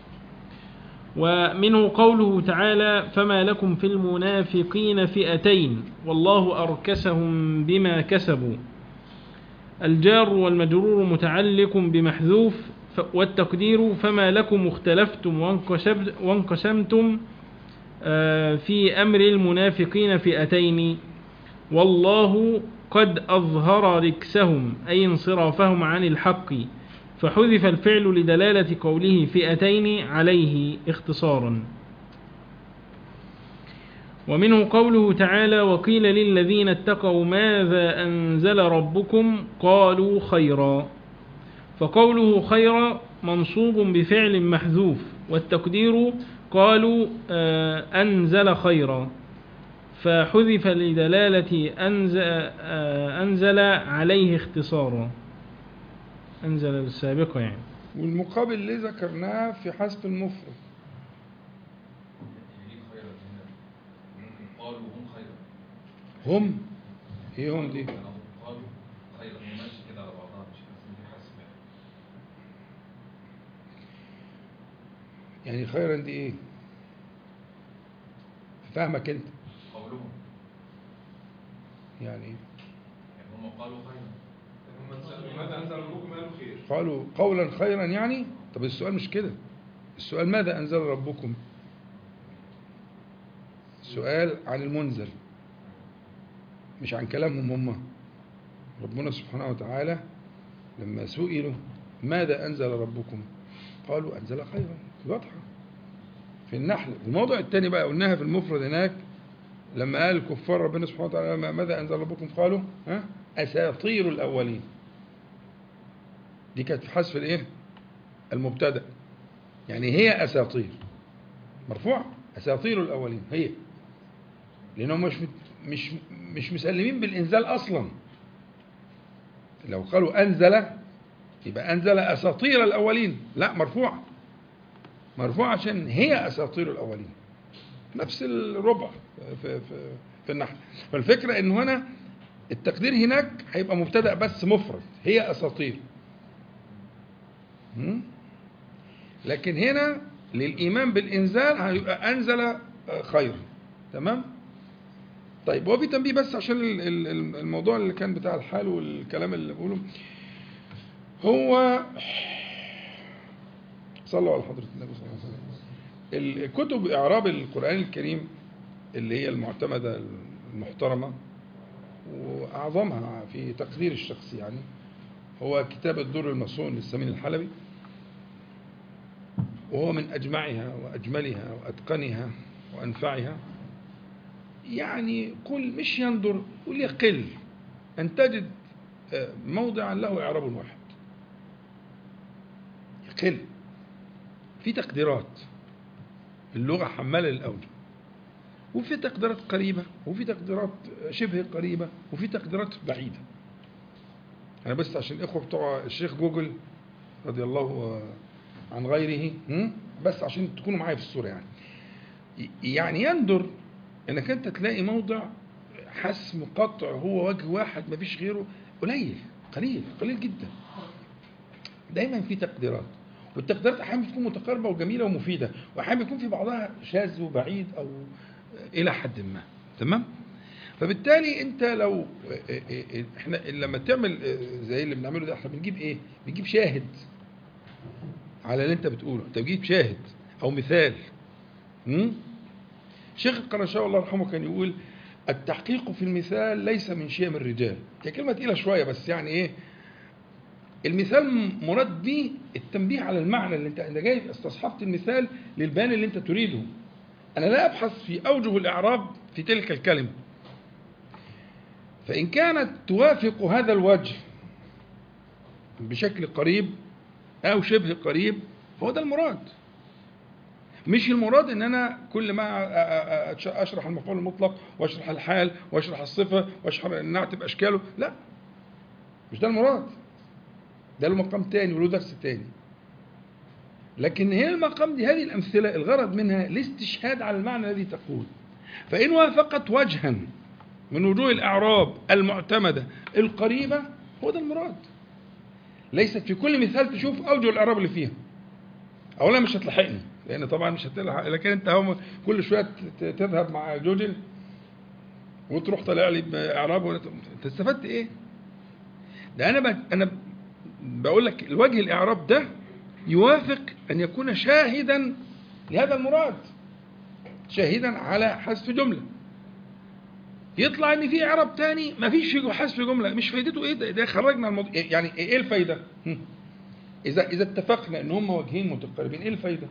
ومنه قوله تعالى فما لكم في المنافقين فئتين والله أركسهم بما كسبوا الجار والمجرور متعلق بمحذوف ف- والتقدير فما لكم اختلفتم وانقشب- وانقسمتم آه، في أمر المنافقين فئتين والله قد أظهر ركسهم أي انصرافهم عن الحق فحذف الفعل لدلالة قوله فئتين عليه اختصارا ومنه قوله تعالى وقيل للذين اتقوا ماذا أنزل ربكم قالوا خيرا فقوله خيرا منصوب بفعل محذوف والتقدير قالوا آه، أنزل خيرا فحذف لدلالة أنزل, آه، أنزل عليه اختصارا أنزل السابقة يعني والمقابل اللي ذكرناه في حذف المفرد ليه خيرا هنا قالوا هم خيرا هم ايه هم دي قالوا خيرا هي ماشي كده على بعضها مش حاسس ان في حسب يعني يعني خيرا دي ايه فاهمك انت قولهم يعني إيه؟ يعني هم قالوا خيرا هم تسألوا ماذا أنزل ربكم قالوا خير قالوا قولا خيرا يعني طب السؤال مش كده السؤال ماذا أنزل ربكم السؤال عن المنزل مش عن كلامهم هم ربنا سبحانه وتعالى لما سئلوا ماذا أنزل ربكم قالوا أنزل خيرا واضحة في النحل الموضوع الثاني بقى قلناها في المفرد هناك لما قال الكفار ربنا سبحانه وتعالى ما- ماذا أنزل ربكم قالوا ها أساطير الأولين دي كانت في حذف الايه المبتدا يعني هي اساطير مرفوع اساطير الاولين هي لانهم مش مت- مش مش مسلمين بالانزال اصلا لو قالوا انزل يبقى انزل اساطير الاولين لا مرفوع مرفوع عشان هي اساطير الاولين نفس الربع في في في النحو فالفكرة إنه هنا التقدير هناك هيبقى مبتدأ بس مفرد هي أساطير هم؟ لكن هنا للإيمان بالإنزال هيبقى أنزل آه، خيرا تمام طيب هو في تنبيه بس عشان ال- ال- ال- الموضوع اللي كان بتاع الحال والكلام اللي بقوله هو صلوا على حضرة النبي صلى الله عليه وسلم الكتب إعراب القرآن الكريم اللي هي المعتمدة المحترمة وأعظمها في تقدير الشخص يعني هو كتاب الدر المصون للسمين الحلبي وهو من أجمعها وأجملها وأتقنها وأنفعها يعني قل مش ينظر قل يقل أن تجد آه، موضعا له إعراب واحد يقل في تقديرات اللغة حمالة للأوجه وفي تقديرات قريبة وفي تقديرات شبه قريبة وفي تقديرات بعيدة أنا بس عشان الإخوة بتوع الشيخ جوجل رضي الله عن غيره هم؟ بس عشان تكونوا معايا في الصورة يعني يعني يندر انك انت تلاقي موضع حسم قطع هو وجه واحد مفيش غيره قليل قليل قليل جدا دايما في تقديرات والتقديرات احيانا بتكون متقاربه وجميله ومفيده واحيانا بيكون في بعضها شاذ وبعيد او الى حد ما تمام فبالتالي انت لو احنا لما تعمل زي اللي بنعمله ده احنا بنجيب ايه بنجيب شاهد على اللي انت بتقوله انت بتجيب شاهد او مثال امم شيخ القرشاوي الله يرحمه كان يقول التحقيق في المثال ليس من شيم الرجال هي كلمة تقيلة شوية بس يعني ايه المثال مراد به التنبيه على المعنى اللي انت انت جاي استصحبت المثال للبيان اللي انت تريده انا لا ابحث في اوجه الاعراب في تلك الكلمة فان كانت توافق هذا الوجه بشكل قريب او شبه قريب فهو ده المراد مش المراد ان انا كل ما اشرح المفعول المطلق واشرح الحال واشرح الصفه واشرح النعت باشكاله لا مش ده المراد ده له مقام تاني وله درس تاني لكن هي المقام دي هذه الامثله الغرض منها الاستشهاد على المعنى الذي تقول فان وافقت وجها من وجوه الاعراب المعتمده القريبه هو ده المراد ليست في كل مثال تشوف اوجه الاعراب اللي فيها اولا مش هتلحقني لان طبعا مش هتلحق لكن انت هم كل شويه تذهب مع جوجل وتروح طالع لي باعراب انت استفدت ايه؟ ده انا ب... انا بقول لك الوجه الاعراب ده يوافق ان يكون شاهدا لهذا المراد شاهدا على حذف جمله يطلع ان في اعراب تاني ما فيش حذف جمله مش فايدته ايه ده, ده خرجنا الموضوع يعني ايه الفايده؟ اذا اذا اتفقنا ان هم وجهين متقاربين ايه الفايده؟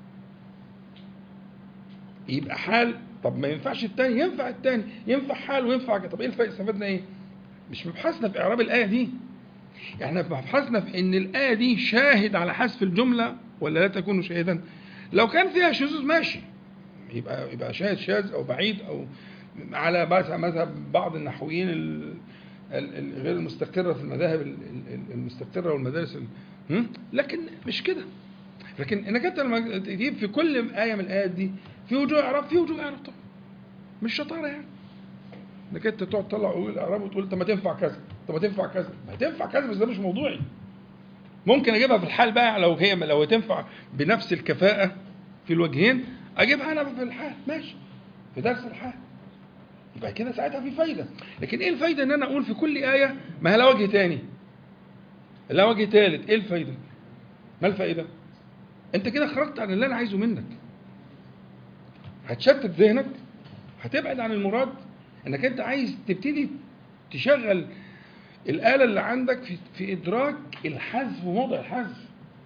يبقى حال طب ما ينفعش التاني ينفع التاني ينفع حال وينفع طب ايه الفائده استفدنا ايه مش مبحثنا في اعراب الايه دي احنا مبحثنا في ان الايه دي شاهد على حذف الجمله ولا لا تكون شاهدا لو كان فيها شذوذ ماشي يبقى يبقى شاهد شاذ او بعيد او على مذهب بعض النحويين غير المستقره في المذاهب المستقره والمدارس لكن مش كده لكن انك انت لما تجيب في كل ايه من الايات دي في وجوه اعراب في وجوه اعراب طبعا مش شطاره يعني انك انت تقعد تطلع وجوه الاعراب وتقول طب ما تنفع كذا طب ما تنفع كذا ما تنفع كذا بس ده مش موضوعي ممكن اجيبها في الحال بقى لو هي لو تنفع بنفس الكفاءه في الوجهين اجيبها انا في الحال ماشي في درس الحال يبقى كده ساعتها في فايده لكن ايه الفايده ان انا اقول في كل ايه ما لها وجه تاني لها وجه ثالث ايه الفايده ما الفائده انت كده خرجت عن اللي انا عايزه منك هتشتت ذهنك هتبعد عن المراد انك انت عايز تبتدي تشغل الآلة اللي عندك في, في إدراك الحذف وموضع الحذف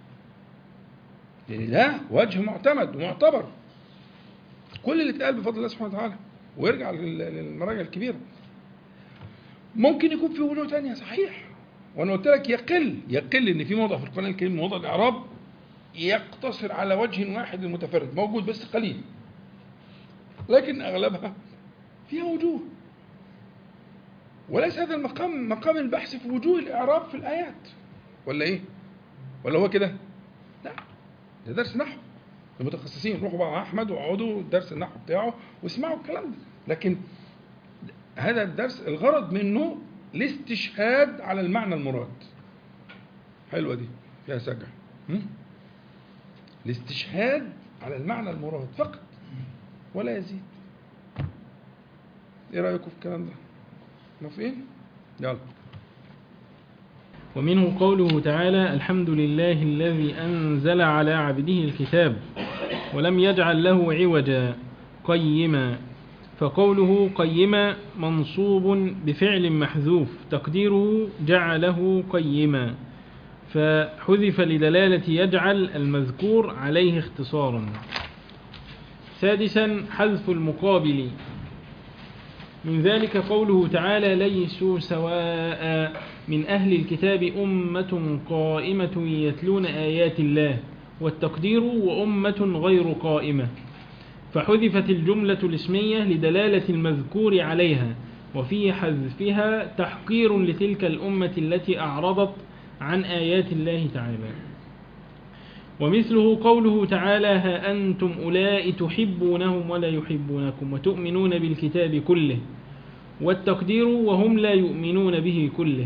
لأن ده وجه معتمد ومعتبر كل اللي اتقال بفضل الله سبحانه وتعالى ويرجع للمراجع الكبيرة ممكن يكون في وجوه تانية صحيح وانا قلت لك يقل يقل ان في موضع في القران الكريم موضع الاعراب يقتصر على وجه واحد المتفرد موجود بس قليل لكن اغلبها فيها وجوه وليس هذا المقام مقام البحث في وجوه الاعراب في الايات ولا ايه ولا هو كده لا ده درس نحو المتخصصين روحوا بقى مع احمد واقعدوا درس النحو بتاعه واسمعوا الكلام ده لكن هذا الدرس الغرض منه الاستشهاد على المعنى المراد حلوة دي فيها سجع هم؟ الاستشهاد على المعنى المراد فقط ولا يزيد ايه رأيكم في الكلام ده موافقين يلا ومنه قوله تعالى الحمد لله الذي أنزل على عبده الكتاب ولم يجعل له عوجا قيما فقوله قيما منصوب بفعل محذوف تقديره جعله قيما فحذف لدلالة يجعل المذكور عليه اختصارا سادسا حذف المقابل من ذلك قوله تعالى ليسوا سواء من أهل الكتاب أمة قائمة يتلون آيات الله والتقدير وأمة غير قائمة فحذفت الجملة الاسمية لدلالة المذكور عليها وفي حذفها تحقير لتلك الأمة التي أعرضت عن آيات الله تعالى ومثله قوله تعالى ها أنتم أولئك تحبونهم ولا يحبونكم وتؤمنون بالكتاب كله والتقدير وهم لا يؤمنون به كله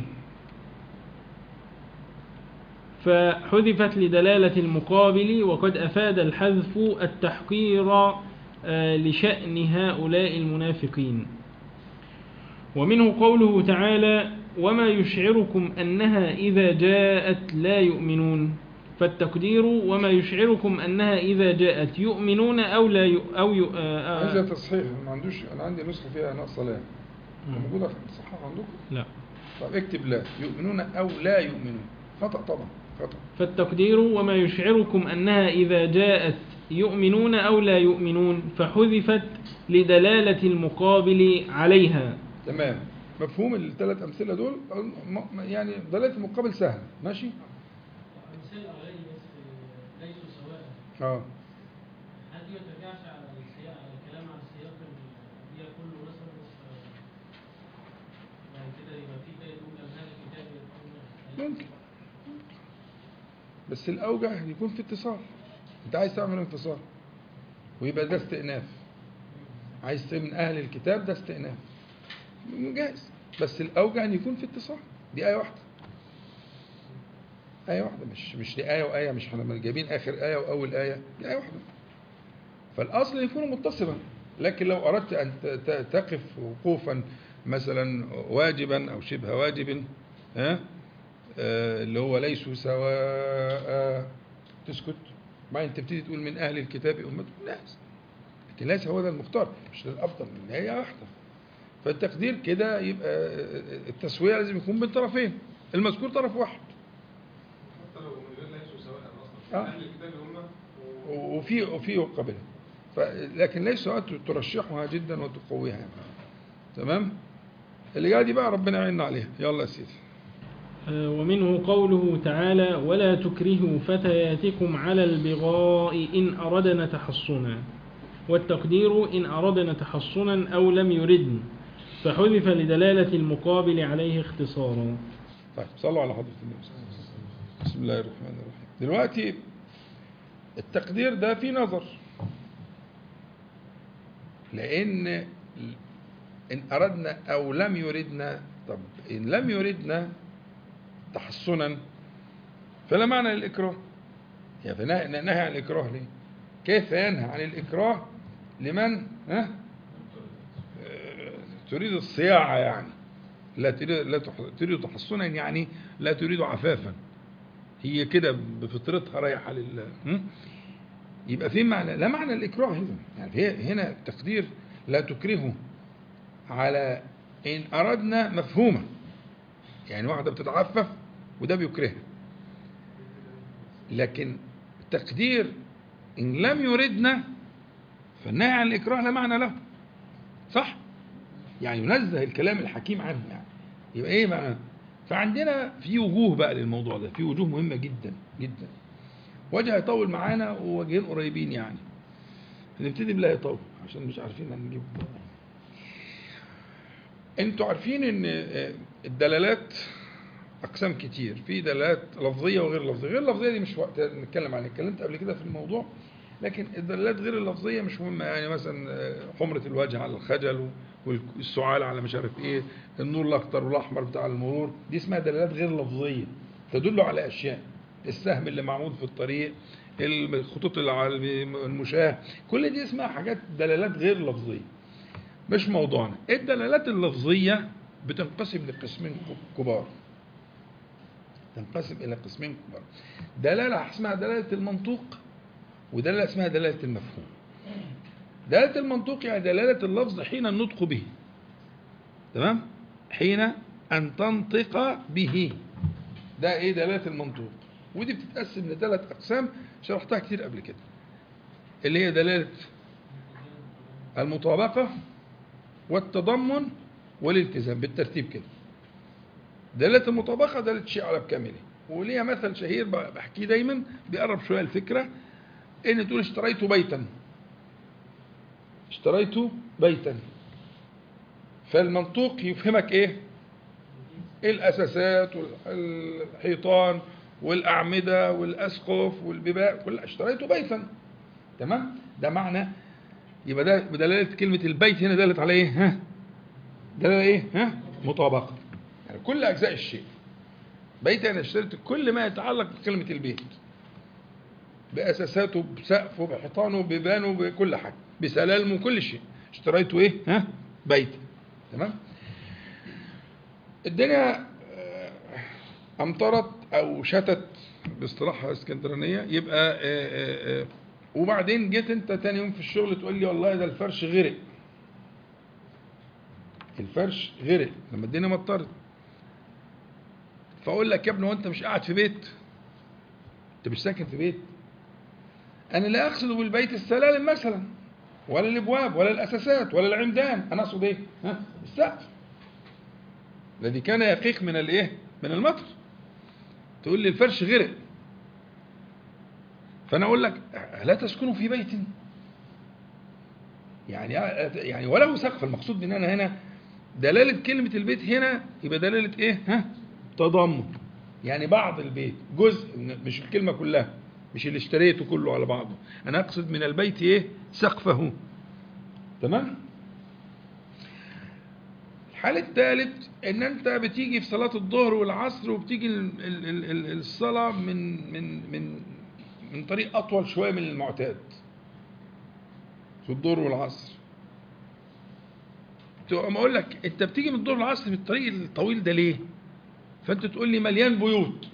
فحذفت لدلالة المقابل وقد أفاد الحذف التحقير آه، لشأن هؤلاء المنافقين ومنه قوله تعالى وما يشعركم أنها إذا جاءت لا يؤمنون فالتقدير وما يشعركم أنها إذا جاءت يؤمنون أو لا يؤ أو يؤ آه، عايزة آه تصحيح ما عندوش انا عندي نسخة فيها ناقصة لا موجودة في الصحاح عندكم لا طب اكتب لا يؤمنون او لا يؤمنون خطأ طبعا خطأ فالتقدير وما يشعركم أنها إذا جاءت يؤمنون أو لا يؤمنون فحذفت لدلالة المقابل عليها تمام مفهوم الثلاث امثله دول م- يعني دلاله المقابل سهل ماشي المثال الاولاني بس آه، ليسوا سواء اه هل دي ما ترجعش على السياق على الكلام عن السياق الانبياء كله مثلا آه، بعد كده يبقى في تاني يقول ام هذا الكتاب يقولون ممكن بس الاوجع يكون في اتصال انت عايز تعمل انفصال ويبقى ده استئناف عايز من اهل الكتاب ده استئناف جائز بس الاوجع ان يكون في اتصال دي ايه واحده ايه واحده مش مش دي ايه وايه مش احنا جايبين اخر ايه واول ايه دي ايه واحده فالاصل يكون متصلا لكن لو اردت ان ت- ت- تقف وقوفا مثلا واجبا او شبه واجب ها آه، اللي هو ليسوا سواء تسكت بعدين تبتدي تقول من اهل الكتاب امه ناس لكن ليس هو ده المختار مش ده الافضل من هي واحده فالتقدير كده يبقى التسويه لازم يكون بين طرفين المذكور طرف واحد حتى لو من غير ليسوا سواء اصلا آه. اهل الكتاب هم و- وفي وفي قبلها ف- لكن ليس سواء ترشحها جدا وتقويها يعني. تمام اللي جايه دي بقى ربنا يعيننا عليها يلا يا سيدي آه، ومنه قوله تعالى ولا تكرهوا فتياتكم على البغاء إن أردنا تحصنا والتقدير إن أردنا تحصنا أو لم يردن فحذف لدلالة المقابل عليه اختصارا طيب صلوا على حضرة النبي صلى الله عليه وسلم بسم الله الرحمن الرحيم دلوقتي التقدير ده في نظر لأن إن أردنا أو لم يردنا طب إن لم يردنا تحصنا فلا معنى للإكراه يعني فنهي نهي عن الإكراه ليه؟ كيف ينهى عن الإكراه لمن ها؟ آه، تريد الصياعة يعني لا تريد لا تح- تريد تحصنا يعني لا تريد عفافا هي كده بفطرتها رايحه لله م? يبقى في معنى لا معنى الاكراه هنا يعني هي هنا التقدير لا تكرهه على ان اردنا مفهومه يعني واحده بتتعفف وده بيكرهها لكن تقدير ان لم يردنا فالنهي عن الاكراه لا معنى له صح يعني ينزه الكلام الحكيم عنه يعني يبقى ايه معنى فعندنا في وجوه بقى للموضوع ده في وجوه مهمة جدا جدا وجه يطول معانا ووجهين قريبين يعني هنبتدي بلا يطول عشان مش عارفين هنجيب انتوا عارفين ان آه، الدلالات اقسام كتير في دلالات لفظيه وغير لفظيه غير لفظيه دي مش وقت نتكلم عنها اتكلمت قبل كده في الموضوع لكن الدلالات غير اللفظيه مش مهمه يعني مثلا آه، حمره الوجه على الخجل والسعال على مش عارف ايه النور الاخضر والاحمر بتاع المرور دي اسمها دلالات غير لفظيه تدل على اشياء السهم اللي معمول في الطريق الخطوط اللي على المشاه كل دي اسمها حاجات دلالات غير لفظيه مش موضوعنا الدلالات اللفظيه بتنقسم لقسمين كبار تنقسم الى قسمين كبار دلاله اسمها دلاله المنطوق ودلاله اسمها دلاله المفهوم دلاله المنطوق يعني دلاله اللفظ حين النطق به تمام حين ان تنطق به ده ايه دلاله المنطوق ودي بتتقسم لثلاث اقسام شرحتها كتير قبل كده اللي هي دلاله المطابقه والتضمن والالتزام بالترتيب كده دلالة المطابقة دلالة شيء على بكامله وليها مثل شهير بحكيه دايما بيقرب شوية الفكرة ان تقول اشتريت بيتا اشتريت بيتا فالمنطوق يفهمك ايه الاساسات والحيطان والاعمده والاسقف والبيبان كل اشتريت بيتا تمام ده معنى يبقى ده بدلاله كلمه البيت هنا دلت على ايه ها دلاله ايه ها مطابقه يعني كل اجزاء الشيء بيت انا اشتريت كل ما يتعلق بكلمه البيت باساساته بسقفه بحيطانه ببانه بكل حاجه بسلالمه كل شيء اشتريته ايه ها بيت تمام الدنيا آه، امطرت او شتت باصطلاح اسكندرانيه يبقى آه، آه، آه، وبعدين جيت انت تاني يوم في الشغل تقول لي والله ده الفرش غرق الفرش غرق لما الدنيا مطرت فاقول لك يا ابني وانت مش قاعد في بيت انت مش ساكن في بيت انا لا اقصد بالبيت السلالم مثلا ولا الابواب ولا الاساسات ولا العمدان انا اقصد ايه ها السقف الذي كان يقيق من الايه من المطر تقول لي الفرش غرق فانا اقول لك لا تسكنوا في بيت يعني يعني وله سقف المقصود ان انا هنا دلاله كلمه البيت هنا يبقى دلاله ايه ها تضمن يعني بعض البيت جزء من- مش الكلمه كلها مش اللي اشتريته كله على بعضه انا اقصد من البيت ايه سقفه تمام الحال الثالث ان انت بتيجي في صلاه الظهر والعصر وبتيجي ال- ال- ال- ال- الصلاه من من من من طريق اطول شويه من المعتاد في الظهر والعصر تقوم اقول لك انت بتيجي من الظهر والعصر بالطريق الطويل ده ليه فانت تقول لي مليان بيوت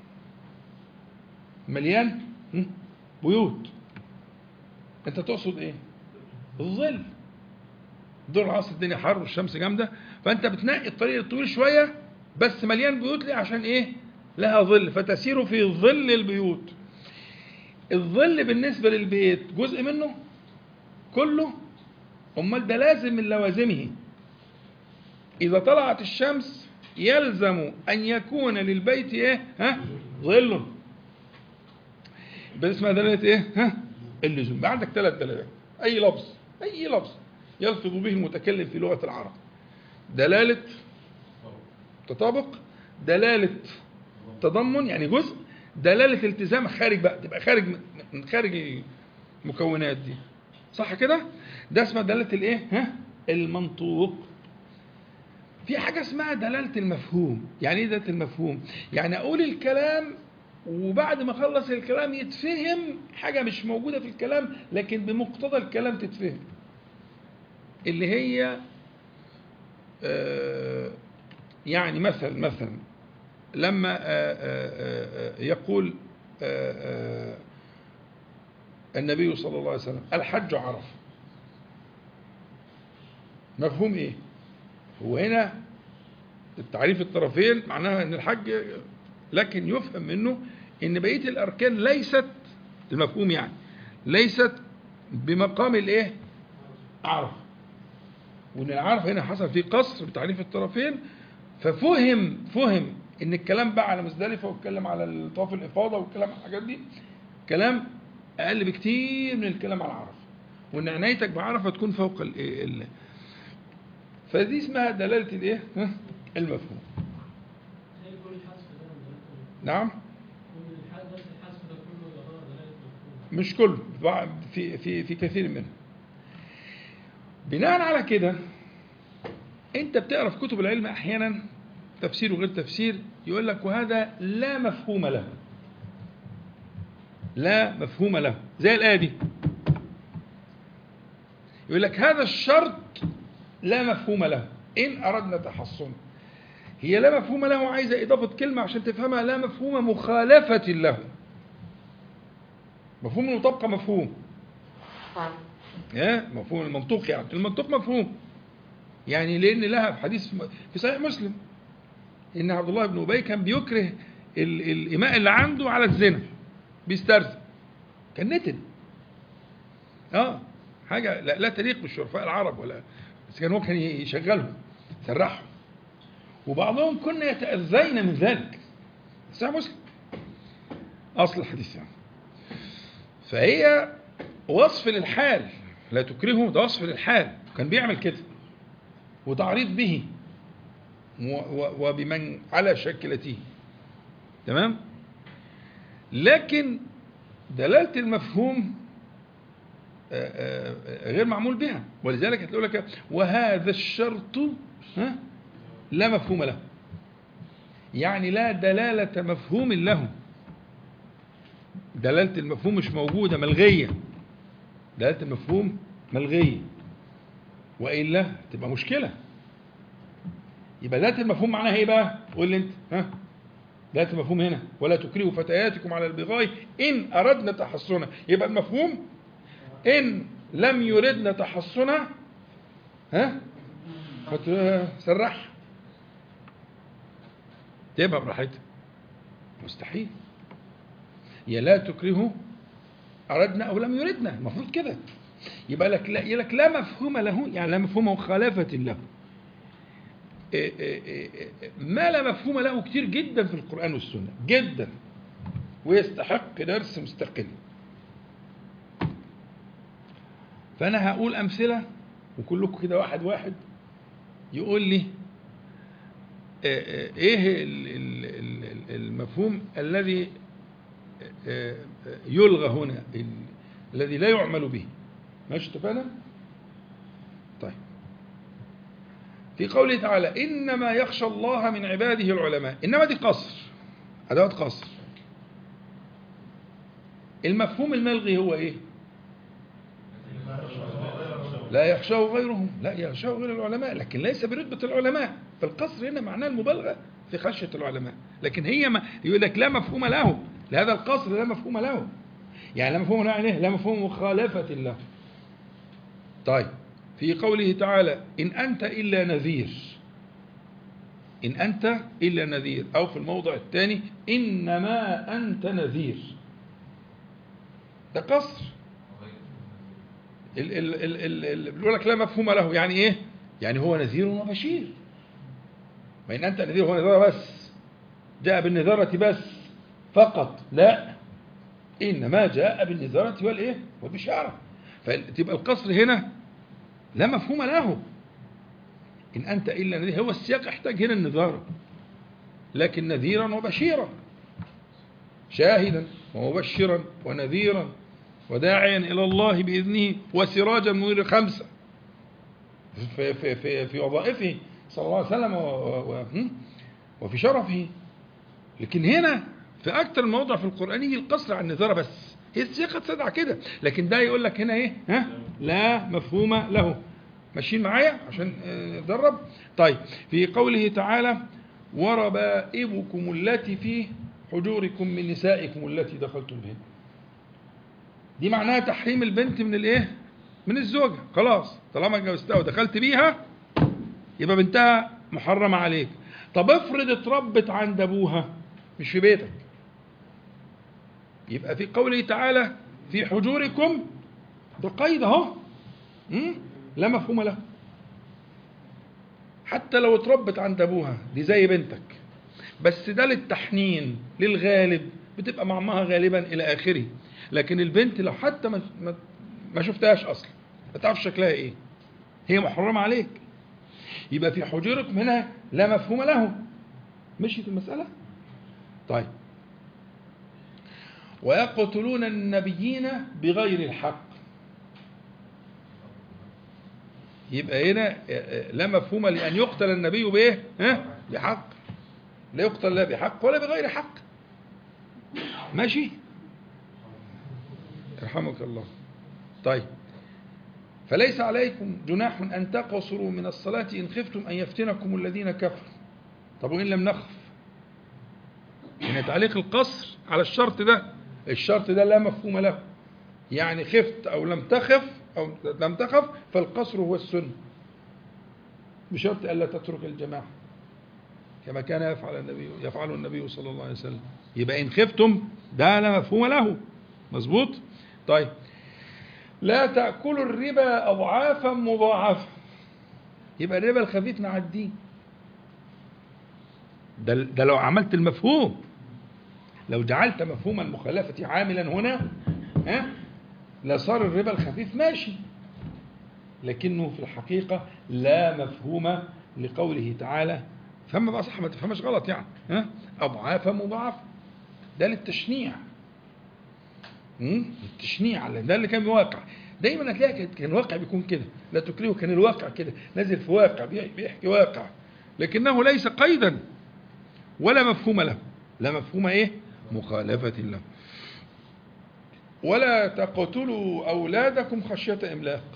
مليان هم؟ بيوت انت تقصد ايه الظل الظهر والعصر الدنيا حر والشمس جامده فانت بتنقي الطريق الطويل شويه بس مليان بيوت ليه عشان ايه لها ظل فتسير في ظل البيوت الظل بالنسبه للبيت جزء منه كله امال ده لازم من لوازمه اذا طلعت الشمس يلزم ان يكون للبيت ايه ها ظل يبقى اسمها دلاله ايه ها اللزوم يبقى عندك ثلاث دلالات اي لفظ اي لفظ يلفظ به المتكلم في لغه العرب دلاله تطابق دلاله تضمن يعني جزء دلاله التزام خارج بقى تبقى خارج من- من خارج المكونات دي صح كده ده اسمها دلاله الايه ها المنطوق في حاجه اسمها دلاله المفهوم يعني ايه دلاله المفهوم يعني اقول الكلام وبعد ما اخلص الكلام يتفهم حاجه مش موجوده في الكلام لكن بمقتضى الكلام تتفهم اللي هي آه، يعني مثل مثلا لما آه، آه، آه، يقول آه، آه، النبي صلى الله عليه وسلم الحج عرفه مفهوم ايه هو هنا التعريف الطرفين معناها ان الحج لكن يفهم منه ان بقيه الاركان ليست المفهوم يعني ليست بمقام الايه عرفه وان العرف هنا حصل فيه قصر بتعريف الطرفين ففهم فهم ان الكلام بقى على مزدلفه واتكلم على طواف الافاضه والكلام على الحاجات دي كلام اقل بكتير من الكلام على عرفه وان عنايتك بعرفه تكون فوق الايه ال- فدي اسمها دلاله الايه ها؟ المفهوم هي كل الحذف ده من دلالة المفهوم. نعم كل الحذف بس الحذف ده كله يعتبر دلالة مفهوم مش كله بع- في في في كثير منهم بناء على كده انت بتقرا في كتب العلم احيانا تفسير وغير تفسير يقول لك وهذا لا مفهوم له لا مفهوم له زي الايه دي يقول لك هذا الشرط لا مفهوم له ان اردنا تحصنا هي لا مفهوم له عايزه اضافه كلمه عشان تفهمها لا مفهوم مخالفه له مفهوم المطابقه مفهوم يا مفهوم المنطوق يعني المنطوق مفهوم يعني لان لها في حديث في صحيح مسلم ان عبد الله بن ابي كان بيكره ال- الاماء اللي عنده على الزنا بيسترزق كان نتن اه حاجه لا, لا تليق بالشرفاء العرب ولا بس كان هو كان يشغلهم يسرحهم وبعضهم كنا يتاذين من ذلك صحيح مسلم اصل الحديث يعني فهي وصف للحال لا تكرهه ده وصف للحال كان بيعمل كده وتعريض به و- و- وبمن على شكلته تمام لكن دلالة المفهوم آه، آه، غير معمول بها ولذلك هتقول لك وهذا الشرط ها لا مفهوم له يعني لا دلالة مفهوم له دلالة المفهوم مش موجودة ملغية دلالة المفهوم ملغية وإلا تبقى مشكلة يبقى دلالة المفهوم معناها إيه بقى؟ قول لي أنت ها؟ دلالة المفهوم هنا ولا تكرهوا فتياتكم على البغاء إن أردنا تحصنا يبقى المفهوم إن لم يردنا تحصنا ها؟ فتسرح تبقى براحتها مستحيل يا لا تكرهوا أردنا أو لم يردنا المفروض كده يبقى لك لا يقول لك لا مفهوم له يعني لا مفهوم مخالفة له إيه إيه إيه إيه ما لا مفهوم له كتير جدا في القرآن والسنة جدا ويستحق درس مستقل فأنا هقول أمثلة وكلكم كده واحد واحد يقول لي ايه ال- ال- ال- المفهوم الذي يلغى هنا ال- الذي لا يعمل به ماشي اتفقنا طيب في قوله تعالى انما يخشى الله من عباده العلماء انما دي قصر ادوات قصر المفهوم الملغي هو ايه لا يخشاه غيرهم لا يخشاه غير العلماء لكن ليس برتبة العلماء فالقصر هنا معناه المبالغة في خشية العلماء لكن هي ما يقول لك لا مفهوم له لهذا القصر لا مفهوم له يعني لا مفهوم له يعني إيه؟ لا مفهوم مخالفة له طيب في قوله تعالى إن أنت إلا نذير إن أنت إلا نذير أو في الموضع الثاني إنما أنت نذير ده قصر ال ال ال ال ال بيقول لك لا مفهوم له يعني ايه يعني هو نذير وبشير ما ان انت نذير هو نذارة بس جاء بالنذارة بس فقط لا انما جاء بالنذارة والايه والبشارة فتبقى القصر هنا لا مفهوم له ان انت الا نذير هو السياق يحتاج هنا النذارة لكن نذيرا وبشيرا شاهدا ومبشرا ونذيرا وداعيا إلى الله بإذنه وسراجا منير خمسة في, في, في, في وظائفه صلى الله عليه وسلم و و و وفي شرفه لكن هنا في أكثر موضع في القرآن يجي القصر على النذارة بس هي السياقة تدعى كده لكن ده يقول لك هنا إيه ها لا مفهوم له ماشيين معايا عشان ندرب طيب في قوله تعالى وربائبكم التي في حجوركم من نسائكم التي دخلتم بهن دي معناها تحريم البنت من الايه من الزوجة خلاص طالما اتجوزتها ودخلت بيها يبقى بنتها محرمة عليك طب افرض اتربت عند ابوها مش في بيتك يبقى في قوله تعالى في حجوركم ده قيد اهو مم؟ لا مفهوم له حتى لو اتربت عند ابوها دي زي بنتك بس ده للتحنين للغالب بتبقى مع امها غالبا الى اخره لكن البنت لو حتى ما ما, ما شفتهاش اصلا ما تعرفش شكلها ايه هي محرمه عليك يبقى في حجوركم هنا لا مفهوم له مشيت المساله طيب ويقتلون النبيين بغير الحق يبقى هنا لا مفهوم لأن يقتل النبي بإيه؟ ها؟ بحق لا يقتل لا بحق ولا بغير حق ماشي يرحمك الله طيب فليس عليكم جناح أن تقصروا من الصلاة إن خفتم أن يفتنكم الذين كفروا طب وإن لم نخف هنا تعليق القصر على الشرط ده الشرط ده لا مفهوم له يعني خفت أو لم تخف أو لم تخف فالقصر هو السنة بشرط ألا تترك الجماعة كما كان يفعل النبي يفعل النبي صلى الله عليه وسلم يبقى إن خفتم ده لا مفهوم له مظبوط طيب لا تأكلوا الربا أضعافا مضاعفة يبقى الربا الخفيف نعديه ده, ده لو عملت المفهوم لو جعلت مفهوم المخالفة عاملا هنا ها لصار الربا الخفيف ماشي لكنه في الحقيقة لا مفهوم لقوله تعالى فما بقى صح ما تفهمش غلط يعني ها أضعافا مضاعفة ده للتشنيع التشنيع على ده اللي كان واقع دايما هتلاقي كان الواقع بيكون كده لا تكرهه كان الواقع كده نازل في واقع بيحكي واقع لكنه ليس قيدا ولا مفهوم له لا مفهوم ايه مخالفة له ولا تقتلوا أولادكم خشية إملاق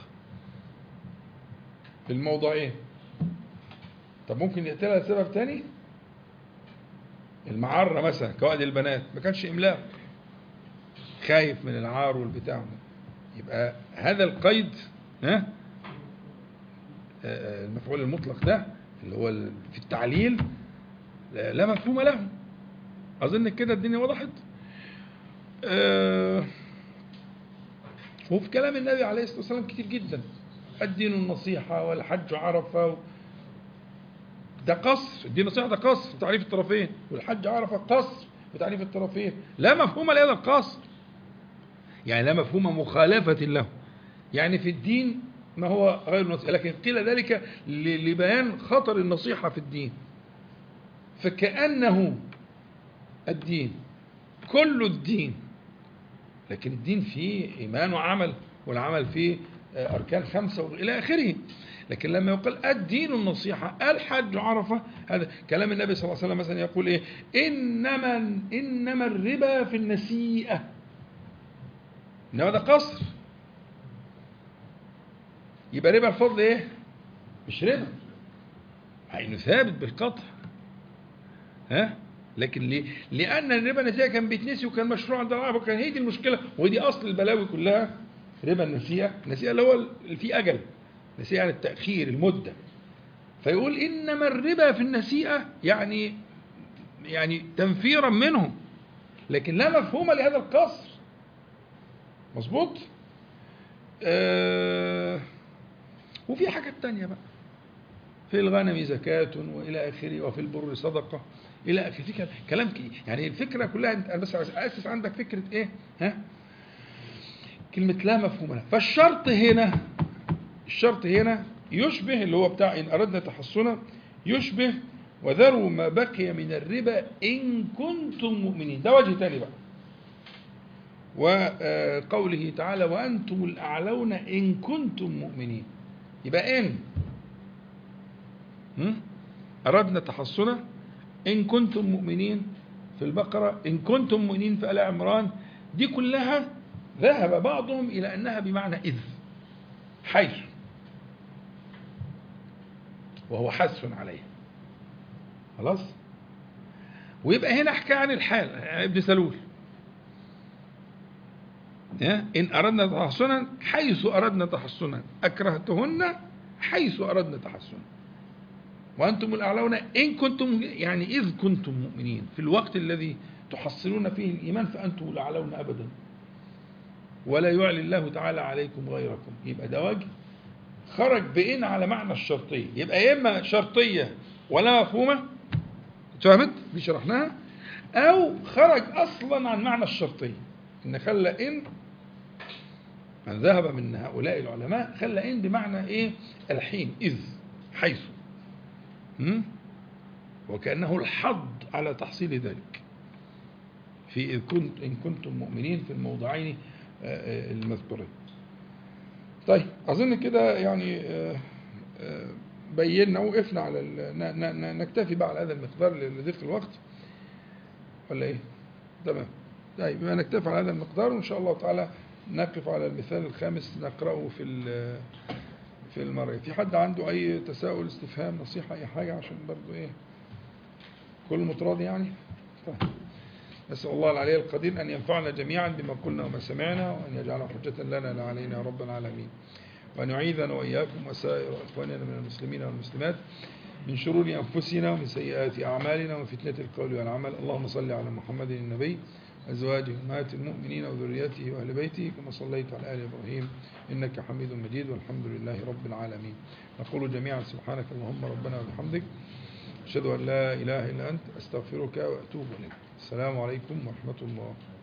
في الموضعين طب ممكن يقتلها لسبب تاني المعرة مثلا كواد البنات ما كانش إملاق خايف من العار والبتاع يبقى هذا القيد ها المفعول المطلق ده اللي هو في التعليل لا مفهوم له أظن كده الدنيا وضحت أه وفي كلام النبي عليه الصلاة والسلام كتير جدا الدين النصيحة والحج عرفة ده قصر الدين النصيحة ده قصر في تعريف الطرفين والحج عرفة قصر في تعريف الطرفين لا مفهوم لهذا القصر يعني لا مفهوم مخالفة له يعني في الدين ما هو غير النصيحة لكن قيل ذلك لبيان خطر النصيحة في الدين فكأنه الدين كل الدين لكن الدين فيه إيمان وعمل والعمل فيه أركان خمسة إلى آخره لكن لما يقول الدين النصيحة الحج عرفة هذا كلام النبي صلى الله عليه وسلم مثلا يقول إيه إنما, إنما الربا في النسيئة إنما ده قصر يبقى ربا الفضل إيه مش ربا عينه ثابت بالقطع ها لكن ليه؟ لأن الربا النسيئة كان بيتنسي وكان مشروع عند العرب وكان هي دي المشكلة ودي أصل البلاوي كلها ربا النسيئة النسيئة اللي هو اللي فيه أجل نسيئة عن التأخير المدة فيقول إنما الربا في النسيئة يعني يعني تنفيرا منهم لكن لا مفهوم لهذا القصر مظبوط آه وفي حاجات تانية بقى في الغنم زكاة وإلى آخره وفي البر صدقة إلى آخره في كلام كي يعني الفكرة كلها أنت بس أسس عندك فكرة إيه ها كلمة لا مفهوم لها فالشرط هنا الشرط هنا يشبه اللي هو بتاع إن أردنا تحصنا يشبه وذروا ما بقي من الربا إن كنتم مؤمنين ده وجه تاني بقى وقوله تعالى وأنتم الأعلون إن كنتم مؤمنين يبقى إن أردنا تحصنا إن كنتم مؤمنين في البقرة إن كنتم مؤمنين في آل عمران دي كلها ذهب بعضهم إلى أنها بمعنى إذ حيث وهو حث عليه خلاص ويبقى هنا حكى عن الحال ابن سلول إن أردنا تحصنا حيث أردنا تحصنا أكرهتهن حيث أردنا تحصنا وأنتم الأعلون إن كنتم يعني إذ كنتم مؤمنين في الوقت الذي تحصلون فيه الإيمان فأنتم الأعلون أبدا ولا يعلي الله تعالى عليكم غيركم يبقى ده وجه خرج بإن على معنى الشرطية يبقى يا إما شرطية ولا مفهومة فهمت دي شرحناها أو خرج أصلا عن معنى الشرطية إن خلى إن من ذهب من هؤلاء العلماء خلى إن بمعنى إيه الحين إذ حيث وكأنه الحض على تحصيل ذلك في في إذ كنت إن كنتم مؤمنين في الموضعين آه، آه، المذكورين طيب أظن كده يعني آه، آه، بينا وقفنا على ال- ن- ن- ن- نكتفي بقى على هذا المقدار لضيق الوقت ولا إيه؟ تمام طيب يبقى نكتفي على هذا المقدار وإن شاء الله تعالى نقف على المثال الخامس نقرأه في ال- في المرة في حد عنده أي تساؤل استفهام نصيحة أي حاجة عشان برضو إيه كل متراضي يعني طيب نسأل الله العلي القدير أن ينفعنا جميعا بما قلنا وما سمعنا وأن يجعله حجة لنا لا علينا يا رب العالمين وأن يعيذنا وإياكم وسائر إخواننا من المسلمين والمسلمات من شرور أنفسنا ومن سيئات أعمالنا ومن فتنة القول والعمل اللهم صل على محمد النبي أزواجه أمهات المؤمنين وذريته وأهل بيته كما صليت على آل إبراهيم إنك حميد مجيد والحمد لله رب العالمين نقول جميعا سبحانك اللهم ربنا وبحمدك أشهد أن لا إله إلا أنت أستغفرك وأتوب إليك السلام عليكم ورحمة الله